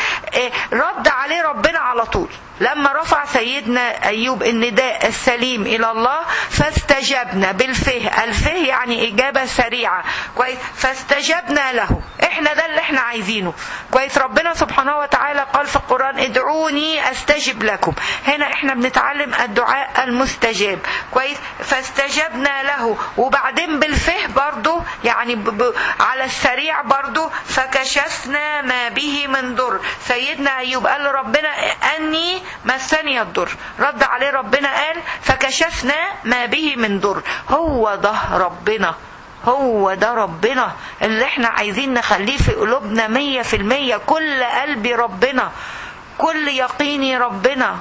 رد عليه ربنا على طول لما رفع سيدنا أيوب النداء السليم إلى الله فاستجبنا بالفه الفه يعني إجابة سريعة كويس فاستجبنا له احنا ده اللي احنا عايزينه كويس ربنا سبحانه وتعالى قال في القرآن ادعوني استجب لكم هنا احنا بنتعلم الدعاء المستجاب كويس فاستجبنا له وبعدين بالفه برضو يعني ب ب على السريع برضو فكشفنا ما به من ضر سيدنا أيوب قال ربنا أني مسني الضر رد عليه ربنا قال فكشفنا ما به من ضر هو ده ربنا هو ده ربنا اللي احنا عايزين نخليه في قلوبنا مية في المية كل قلبي ربنا كل يقيني ربنا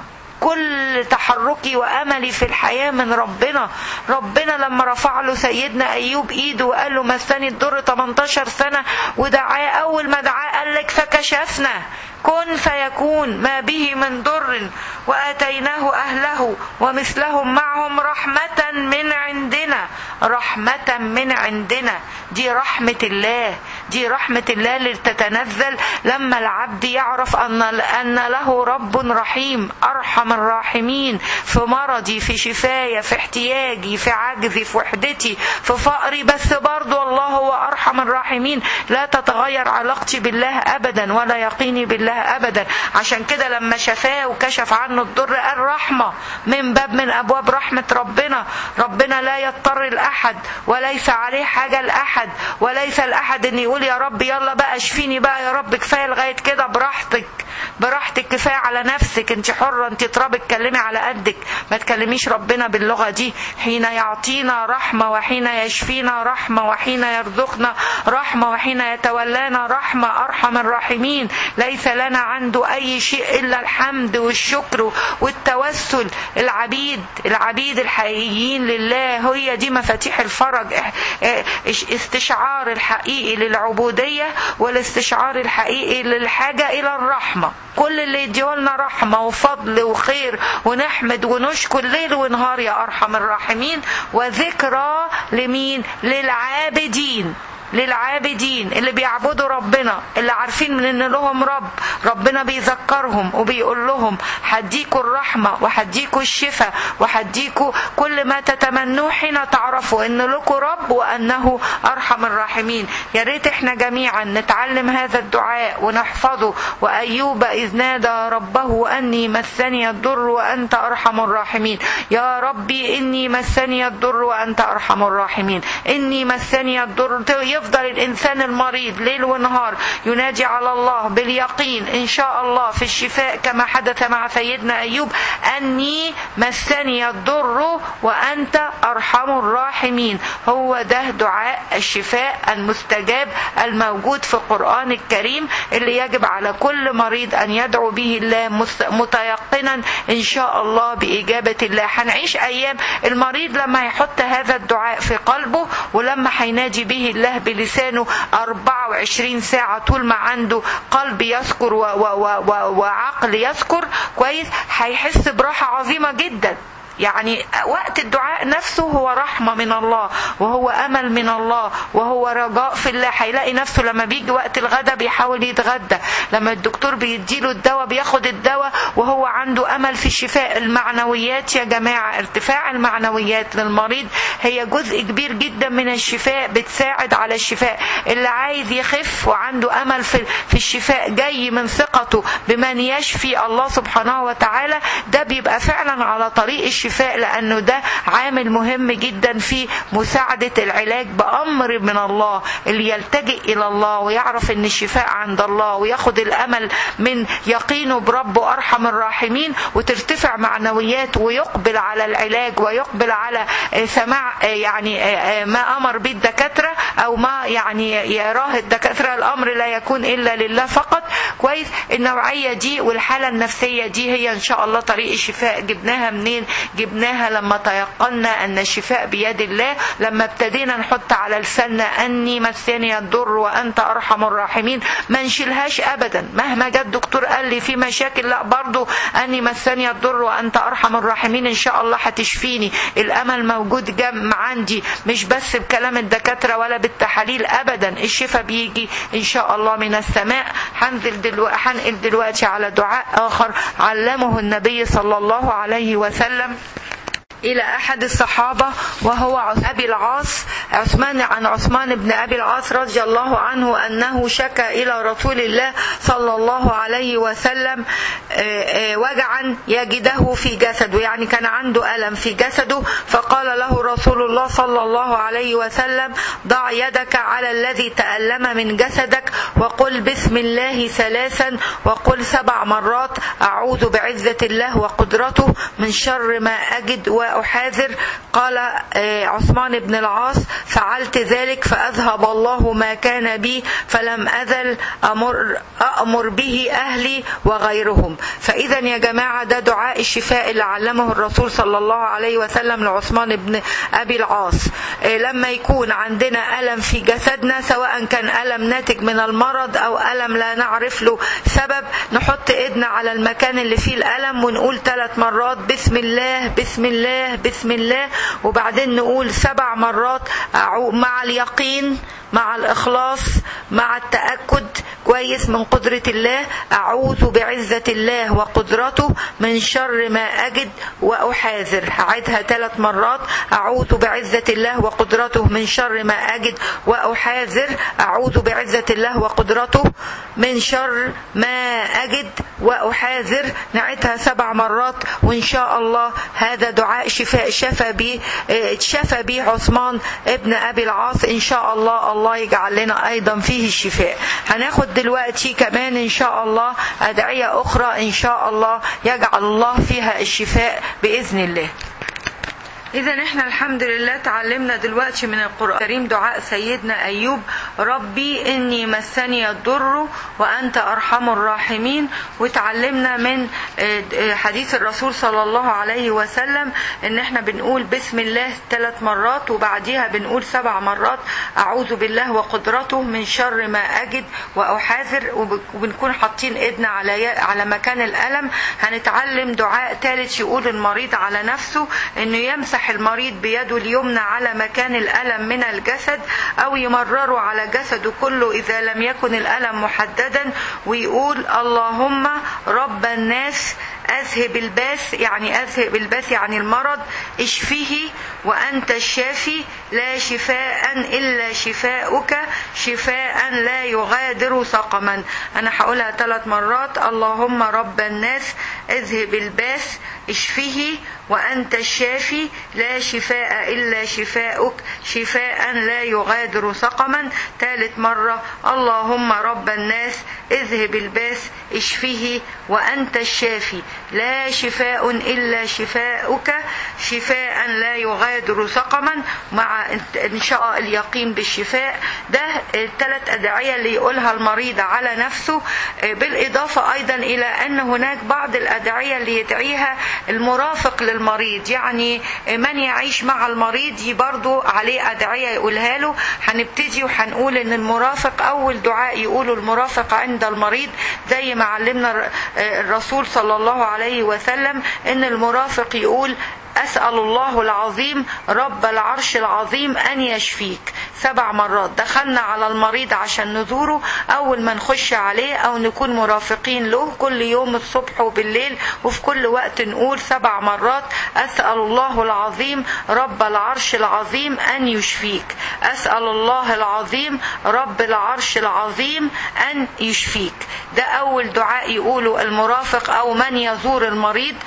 كل تحركي واملي في الحياه من ربنا ربنا لما رفع له سيدنا ايوب ايده وقال له مسني الضر 18 سنه ودعاه اول ما دعاه قال لك فكشفنا كن فيكون ما به من ضر واتيناه اهله ومثلهم معهم رحمه من عندنا رحمه من عندنا دي رحمه الله دي رحمه الله اللي تتنزل لما العبد يعرف ان ان له رب رحيم ارحم الراحمين في مرضي في شفايا في احتياجي في عجزي في وحدتي في فقري بس برضو الله هو ارحم الراحمين لا تتغير علاقتي بالله ابدا ولا يقيني بالله ابدا عشان كده لما شفاه وكشف عنه الضر قال رحمه من باب من ابواب رحمه ربنا ربنا لا يضطر لاحد وليس عليه حاجه لاحد وليس لاحد ان يقول يا رب يلا بقى اشفيني بقى يا رب كفايه لغايه كده براحتك براحتك كفايه على نفسك انت حره انت تراب اتكلمي على قدك ما تكلميش ربنا باللغه دي حين يعطينا رحمه وحين يشفينا رحمه وحين يرزقنا رحمه وحين يتولانا رحمه ارحم الراحمين ليس لنا عنده اي شيء الا الحمد والشكر والتوسل العبيد العبيد الحقيقيين لله هي دي مفاتيح الفرج استشعار الحقيقي للعبوديه والاستشعار الحقيقي للحاجه الى الرحمه كل اللي يديهولنا رحمه وفضل وخير ونحمد ونشكر ليل ونهار يا ارحم الراحمين وذكرى لمين للعابدين للعابدين اللي بيعبدوا ربنا اللي عارفين من ان لهم رب ربنا بيذكرهم وبيقول لهم هديكوا الرحمة وهديكوا الشفاء وهديكوا كل ما تتمنوه حين تعرفوا ان لكم رب وانه ارحم الراحمين يا ريت احنا جميعا نتعلم هذا الدعاء ونحفظه وايوب اذ نادى ربه اني مسني الضر وانت ارحم الراحمين يا ربي اني مسني الضر وانت ارحم الراحمين اني مسني الضر يفضل الإنسان المريض ليل ونهار ينادي على الله باليقين إن شاء الله في الشفاء كما حدث مع سيدنا أيوب أني مسني الضر وأنت أرحم الراحمين هو ده دعاء الشفاء المستجاب الموجود في القرآن الكريم اللي يجب على كل مريض أن يدعو به الله متيقنا إن شاء الله بإجابة الله هنعيش أيام المريض لما يحط هذا الدعاء في قلبه ولما هينادي به الله بلسانه 24 ساعة طول ما عنده قلب يذكر و و و و وعقل يذكر كويس هيحس براحة عظيمة جدا يعني وقت الدعاء نفسه هو رحمة من الله وهو أمل من الله وهو رجاء في الله هيلاقي نفسه لما بيجي وقت الغداء بيحاول يتغدى لما الدكتور بيديله الدواء بياخد الدواء وهو عنده أمل في الشفاء المعنويات يا جماعة ارتفاع المعنويات للمريض هي جزء كبير جدا من الشفاء بتساعد على الشفاء اللي عايز يخف وعنده أمل في, في الشفاء جاي من ثقته بمن يشفي الله سبحانه وتعالى ده بيبقى فعلا على طريق الشفاء الشفاء لأنه ده عامل مهم جدا في مساعدة العلاج بأمر من الله اللي يلتجئ إلى الله ويعرف أن الشفاء عند الله وياخد الأمل من يقينه بربه أرحم الراحمين وترتفع معنوياته ويقبل على العلاج ويقبل على سماع يعني ما أمر به الدكاترة أو ما يعني يراه الدكاترة الأمر لا يكون إلا لله فقط كويس النوعية دي والحالة النفسية دي هي إن شاء الله طريق الشفاء جبناها منين جبناها لما تيقنا أن الشفاء بيد الله لما ابتدينا نحط على لساننا أني مسني الضر وأنت أرحم الراحمين ما نشيلهاش أبدا مهما جاء الدكتور قال لي في مشاكل لا برضو أني مسني الضر وأنت أرحم الراحمين إن شاء الله هتشفيني الأمل موجود جم عندي مش بس بكلام الدكاترة ولا بالتحاليل أبدا الشفاء بيجي إن شاء الله من السماء هنزل دلوقتي هنقل دلوقتي على دعاء آخر علمه النبي صلى الله عليه وسلم إلى أحد الصحابة وهو أبي العاص عثمان عن عثمان بن أبي العاص رضي الله عنه أنه شكى إلى رسول الله صلى الله عليه وسلم وجعا يجده في جسده يعني كان عنده ألم في جسده فقال له رسول الله صلى الله عليه وسلم ضع يدك على الذي تألم من جسدك وقل بسم الله ثلاثا وقل سبع مرات أعوذ بعزة الله وقدرته من شر ما أجد وأحاذر قال عثمان بن العاص فعلت ذلك فأذهب الله ما كان بي فلم أزل أمر, أأمر به أهلي وغيرهم فإذا يا جماعة ده دعاء الشفاء اللي علمه الرسول صلى الله عليه وسلم لعثمان بن أبي العاص لما يكون عندنا ألم في جسدنا سواء كان ألم ناتج من المرض أو ألم لا نعرف له سبب نحط إيدنا على المكان اللي فيه الألم ونقول ثلاث مرات بسم الله بسم الله بسم الله وبعدين نقول سبع مرات مع اليقين مع الإخلاص مع التأكد كويس من قدرة الله أعوذ بعزة الله وقدرته من شر ما أجد وأحاذر هعيدها ثلاث مرات أعوذ بعزة الله وقدرته من شر ما أجد وأحاذر أعوذ بعزة الله وقدرته من شر ما أجد وأحاذر نعيدها سبع مرات وإن شاء الله هذا دعاء شفاء شفى به شفى به عثمان ابن أبي العاص إن شاء الله الله يجعل لنا أيضا فيه الشفاء هناخد دلوقتي كمان إن شاء الله أدعية أخرى إن شاء الله يجعل الله فيها الشفاء بإذن الله إذا إحنا الحمد لله تعلمنا دلوقتي من القرآن الكريم دعاء سيدنا أيوب ربي إني مسني الضر وأنت أرحم الراحمين وتعلمنا من حديث الرسول صلى الله عليه وسلم إن إحنا بنقول بسم الله ثلاث مرات وبعديها بنقول سبع مرات أعوذ بالله وقدرته من شر ما أجد وأحاذر وبنكون حاطين إيدنا على على مكان الألم هنتعلم دعاء ثالث يقول المريض على نفسه إنه يمسح يمسح المريض بيده اليمنى على مكان الألم من الجسد أو يمرره على جسده كله إذا لم يكن الألم محددا ويقول اللهم رب الناس أذهب الباس يعني أذهب الباس يعني المرض اشفيه وأنت الشافي لا شفاء إلا شفاؤك شفاء لا يغادر سقما أنا هقولها ثلاث مرات اللهم رب الناس اذهب الباس اشفيه وأنت الشافي لا شفاء إلا شفاؤك شفاء لا يغادر سقما ثالث مرة اللهم رب الناس اذهب الباس اشفيه وأنت الشافي لا شفاء إلا شفاؤك شفاء لا يغادر سقما مع انشاء اليقين بالشفاء ده الثلاث أدعية اللي يقولها المريض على نفسه بالإضافة أيضا إلى أن هناك بعض الأدعية اللي يدعيها المرافق للمريض يعني من يعيش مع المريض برضو عليه أدعية يقولها له هنبتدي وهنقول ان المرافق أول دعاء يقوله المرافق عند المريض زي ما علمنا الرسول صلى الله عليه وسلم ان المرافق يقول أسأل الله العظيم رب العرش العظيم أن يشفيك سبع مرات دخلنا على المريض عشان نزوره أول ما نخش عليه أو نكون مرافقين له كل يوم الصبح وبالليل وفي كل وقت نقول سبع مرات أسأل الله العظيم رب العرش العظيم أن يشفيك أسأل الله العظيم رب العرش العظيم أن يشفيك ده أول دعاء يقوله المرافق أو من يزور المريض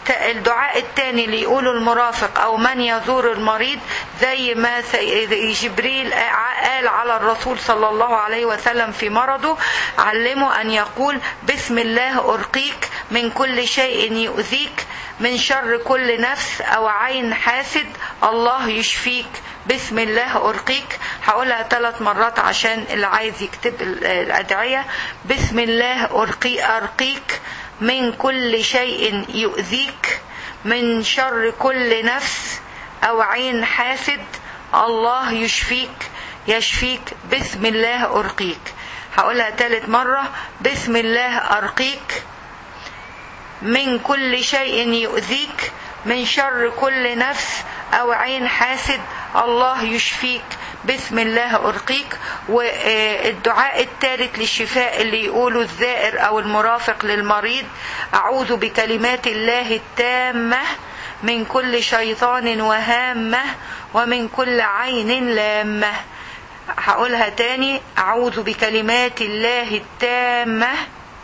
الدعاء الثاني اللي يقوله المرافق او من يزور المريض زي ما جبريل قال على الرسول صلى الله عليه وسلم في مرضه علمه ان يقول بسم الله ارقيك من كل شيء يؤذيك من شر كل نفس او عين حاسد الله يشفيك بسم الله أرقيك هقولها ثلاث مرات عشان اللي عايز يكتب الأدعية بسم الله أرقي أرقيك من كل شيء يؤذيك من شر كل نفس أو عين حاسد الله يشفيك يشفيك بسم الله أرقيك هقولها ثالث مرة بسم الله أرقيك من كل شيء يؤذيك من شر كل نفس أو عين حاسد الله يشفيك بسم الله أرقيك والدعاء الثالث للشفاء اللي يقوله الزائر أو المرافق للمريض أعوذ بكلمات الله التامة من كل شيطان وهامة ومن كل عين لامة هقولها تاني أعوذ بكلمات الله التامة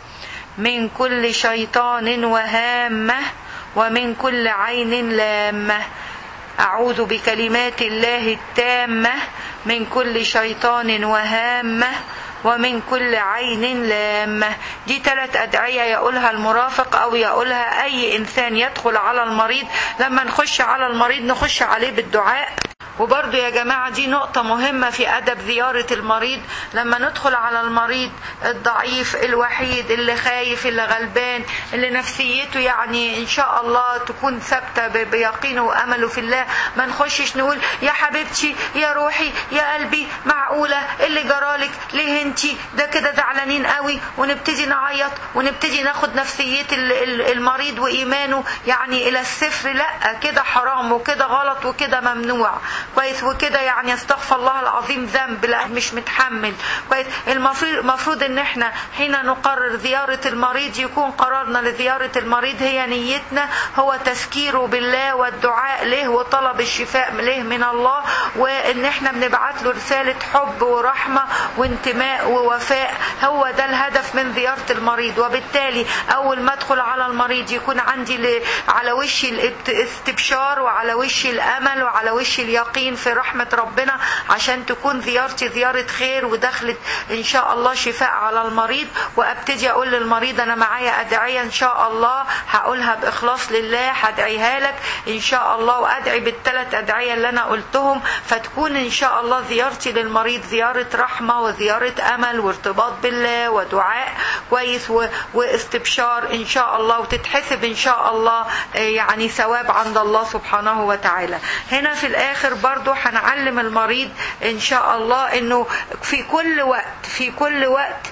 من كل شيطان وهامة ومن كل عين لامة أعوذ بكلمات الله التامة من كل شيطان وهامة ومن كل عين لامة دي ثلاث أدعية يقولها المرافق أو يقولها أي إنسان يدخل على المريض لما نخش على المريض نخش عليه بالدعاء وبرضو يا جماعة دي نقطة مهمة في أدب زيارة المريض لما ندخل على المريض الضعيف الوحيد اللي خايف اللي غلبان اللي نفسيته يعني إن شاء الله تكون ثابتة بيقينه وأمله في الله ما نخشش نقول يا حبيبتي يا روحي يا قلبي معقولة اللي جرالك ليه انتي ده كده زعلانين قوي ونبتدي نعيط ونبتدي ناخد نفسية المريض وإيمانه يعني إلى الصفر لا كده حرام وكده غلط وكده ممنوع كويس وكده يعني استغفر الله العظيم ذنب لا مش متحمل كويس المفروض المفروض ان احنا حين نقرر زيارة المريض يكون قرارنا لزيارة المريض هي نيتنا هو تذكيره بالله والدعاء له وطلب الشفاء له من الله وان احنا بنبعت له رسالة حب ورحمة وانتماء ووفاء هو ده الهدف من زيارة المريض وبالتالي اول ما ادخل على المريض يكون عندي على وش الاستبشار وعلى وش الامل وعلى وش اليقين في رحمة ربنا عشان تكون زيارتي زيارة خير ودخلت ان شاء الله شفاء على المريض وابتدي اقول للمريض انا معايا ادعية ان شاء الله هقولها باخلاص لله هدعيها لك ان شاء الله وادعي بالثلاث ادعية اللي انا قلتهم فتكون ان شاء الله زيارتي للمريض زيارة رحمة وزيارة امل وارتباط بالله ودعاء كويس واستبشار ان شاء الله وتتحسب ان شاء الله يعني ثواب عند الله سبحانه وتعالى هنا في الاخر برضو هنعلم المريض ان شاء الله انه في كل وقت في كل وقت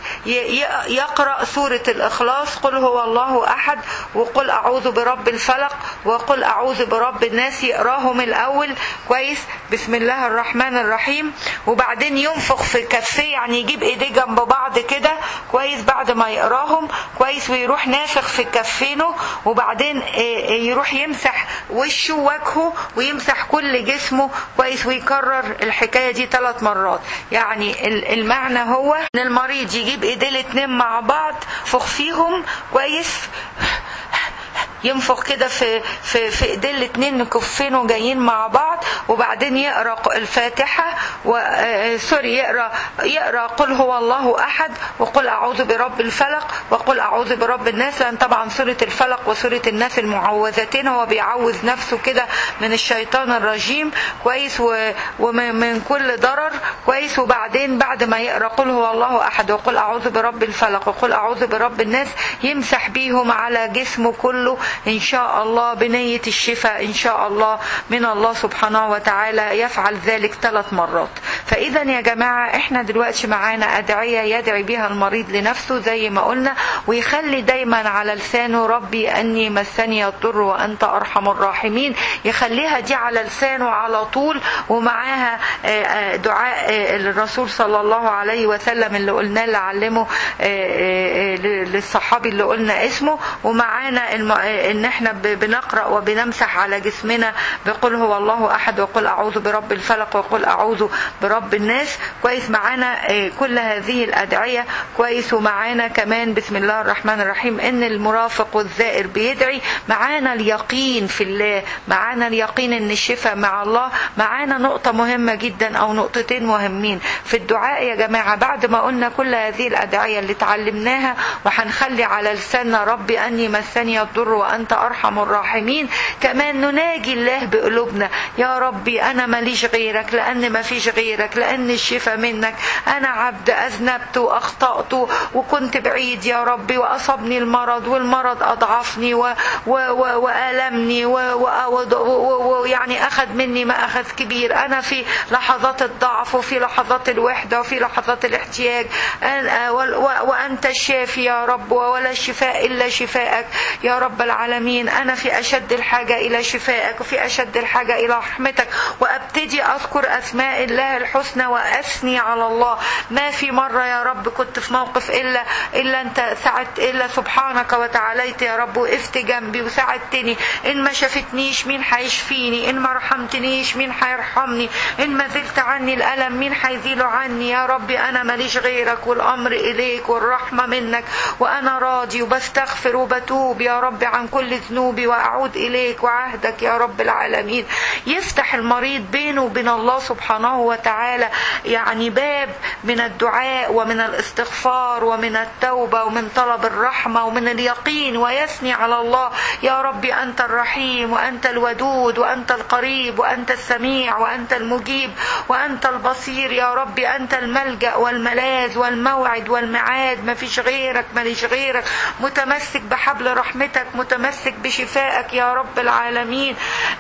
يقرأ سورة الإخلاص قل هو الله أحد وقل أعوذ برب الفلق وقل أعوذ برب الناس يقراهم الأول كويس بسم الله الرحمن الرحيم وبعدين ينفخ في كفيه يعني يجيب ايديه جنب بعض كده كويس بعد ما يقراهم كويس ويروح نافخ في كفينه وبعدين يروح يمسح وشه ووجهه ويمسح كل جسمه كويس ويكرر الحكايه دي ثلاث مرات يعني المعنى هو ان المريض يجيب ايديه الاتنين مع بعض فخ فيهم كويس ينفخ كده في في في ايديه الاثنين كفين جايين مع بعض وبعدين يقرا الفاتحه و سوري يقرا يقرا قل هو الله احد وقل اعوذ برب الفلق وقل اعوذ برب الناس لان طبعا سوره الفلق وسوره الناس المعوذتين هو بيعوذ نفسه كده من الشيطان الرجيم كويس ومن كل ضرر كويس وبعدين بعد ما يقرا قل هو الله احد وقل اعوذ برب الفلق وقل اعوذ برب الناس يمسح بيهم على جسمه كله إن شاء الله بنية الشفاء إن شاء الله من الله سبحانه وتعالى يفعل ذلك ثلاث مرات فإذا يا جماعة إحنا دلوقتي معانا أدعية يدعي بها المريض لنفسه زي ما قلنا ويخلي دايما على لسانه ربي أني مسني الضر وأنت أرحم الراحمين يخليها دي على لسانه على طول ومعاها دعاء الرسول صلى الله عليه وسلم اللي قلنا اللي علمه للصحابي اللي قلنا اسمه ومعانا ان احنا بنقرا وبنمسح على جسمنا بقول هو الله احد وقل اعوذ برب الفلق وقل اعوذ برب رب الناس كويس معانا آه، كل هذه الأدعية كويس ومعانا كمان بسم الله الرحمن الرحيم إن المرافق والزائر بيدعي معانا اليقين في الله معانا اليقين إن الشفاء مع الله معانا نقطة مهمة جدا أو نقطتين مهمين في الدعاء يا جماعة بعد ما قلنا كل هذه الأدعية اللي اتعلمناها وهنخلي على لساننا ربي أني مسني الضر وأنت أرحم الراحمين كمان نناجي الله بقلوبنا يا ربي أنا ماليش غيرك لأن ما فيش غيرك لأن الشفاء منك أنا عبد أذنبت وأخطأت وكنت بعيد يا ربي وأصابني المرض والمرض أضعفني و و و وآلمني ويعني أخذ مني ما أخذ كبير أنا في لحظات الضعف وفي لحظات الوحدة وفي لحظات الاحتياج أنا- و- وأنت الشافي يا رب ولا شفاء إلا شفاءك يا رب العالمين أنا في أشد الحاجة إلى شفائك وفي أشد الحاجة إلى رحمتك وأبتدي أذكر أسماء الله الحسنى وأثني على الله ما في مرة يا رب كنت في موقف إلا إلا أنت ساعدت إلا سبحانك وتعاليت يا رب وقفت جنبي وساعدتني إن ما شافتنيش مين هيشفيني إن ما رحمتنيش مين هيرحمني إن ما زلت عني الألم مين هيزيله عني يا ربي أنا ماليش غيرك والأمر إليك والرحمة منك وأنا راضي وبستغفر وبتوب يا رب عن كل ذنوبي وأعود إليك وعهدك يا رب العالمين يفتح المريض بينه وبين الله سبحانه وتعالى يعني باب من الدعاء ومن الاستغفار ومن التوبة ومن طلب الرحمة ومن اليقين ويثني على الله يا ربي أنت الرحيم وأنت الودود وأنت القريب وأنت السميع وأنت المجيب وأنت البصير يا ربي أنت الملجأ والملاذ والموعد والمعاد ما فيش غيرك ماليش غيرك متمسك بحبل رحمتك متمسك بشفائك يا رب العالمين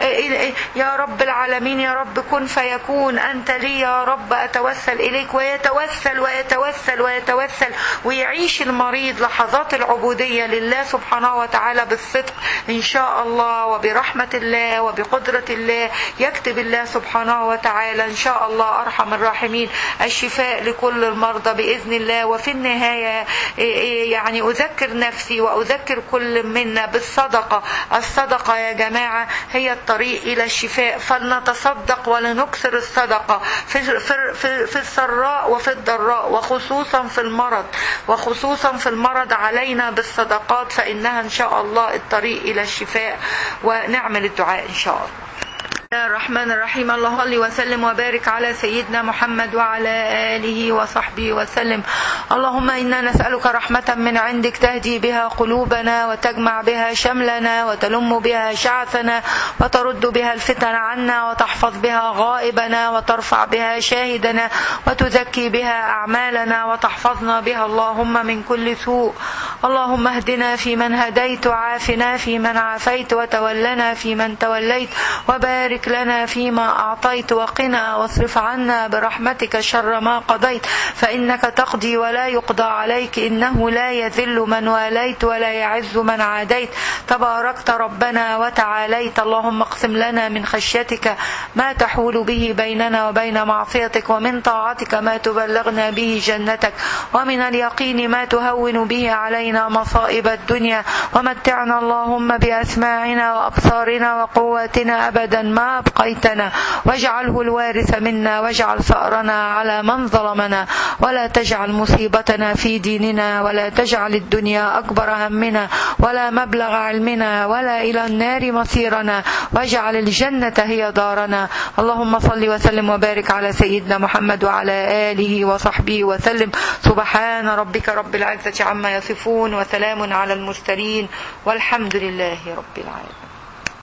يا رب العالمين يا رب كن فيكون أنت لي يا رب أتوسل إليك ويتوسل ويتوسل ويتوسل ويعيش المريض لحظات العبودية لله سبحانه وتعالى بالصدق إن شاء الله وبرحمة الله وبقدرة الله يكتب الله سبحانه وتعالى إن شاء الله أرحم الراحمين الشفاء لكل المرضى بإذن الله وفي النهاية يعني أذكر نفسي وأذكر كل منا بالصدقة الصدقة يا جماعة هي الطريق إلى الشفاء فلنتصدق ولنكثر الصدقة في, في, في, في السراء وفي الضراء وخصوصا في المرض وخصوصا في المرض علينا بالصدقات فإنها إن شاء الله الطريق إلى الشفاء ونعمل الدعاء إن شاء الله الله الرحمن الرحيم اللهم صل وسلم وبارك على سيدنا محمد وعلى آله وصحبه وسلم اللهم إنا نسألك رحمة من عندك تهدي بها قلوبنا وتجمع بها شملنا وتلم بها شعثنا وترد بها الفتن عنا وتحفظ بها غائبنا وترفع بها شاهدنا وتزكي بها أعمالنا وتحفظنا بها اللهم من كل سوء اللهم اهدنا فيمن هديت وعافنا فيمن عافيت وتولنا فيمن توليت وبارك لنا فيما أعطيت وقنا واصرف عنا برحمتك شر ما قضيت فإنك تقضي ولا يقضى عليك إنه لا يذل من واليت ولا يعز من عاديت تباركت ربنا وتعاليت اللهم اقسم لنا من خشيتك ما تحول به بيننا وبين معصيتك ومن طاعتك ما تبلغنا به جنتك ومن اليقين ما تهون به علينا مصائب الدنيا ومتعنا اللهم بأسماعنا وأبصارنا وقواتنا أبدا ما أبقيتنا واجعله الوارث منا واجعل ثأرنا على من ظلمنا ولا تجعل مصيبتنا في ديننا ولا تجعل الدنيا أكبر همنا ولا مبلغ علمنا ولا إلى النار مصيرنا واجعل الجنة هي دارنا اللهم صل وسلم وبارك على سيدنا محمد وعلى آله وصحبه وسلم سبحان ربك رب العزة عما يصفون وسلام على المرسلين والحمد لله رب العالمين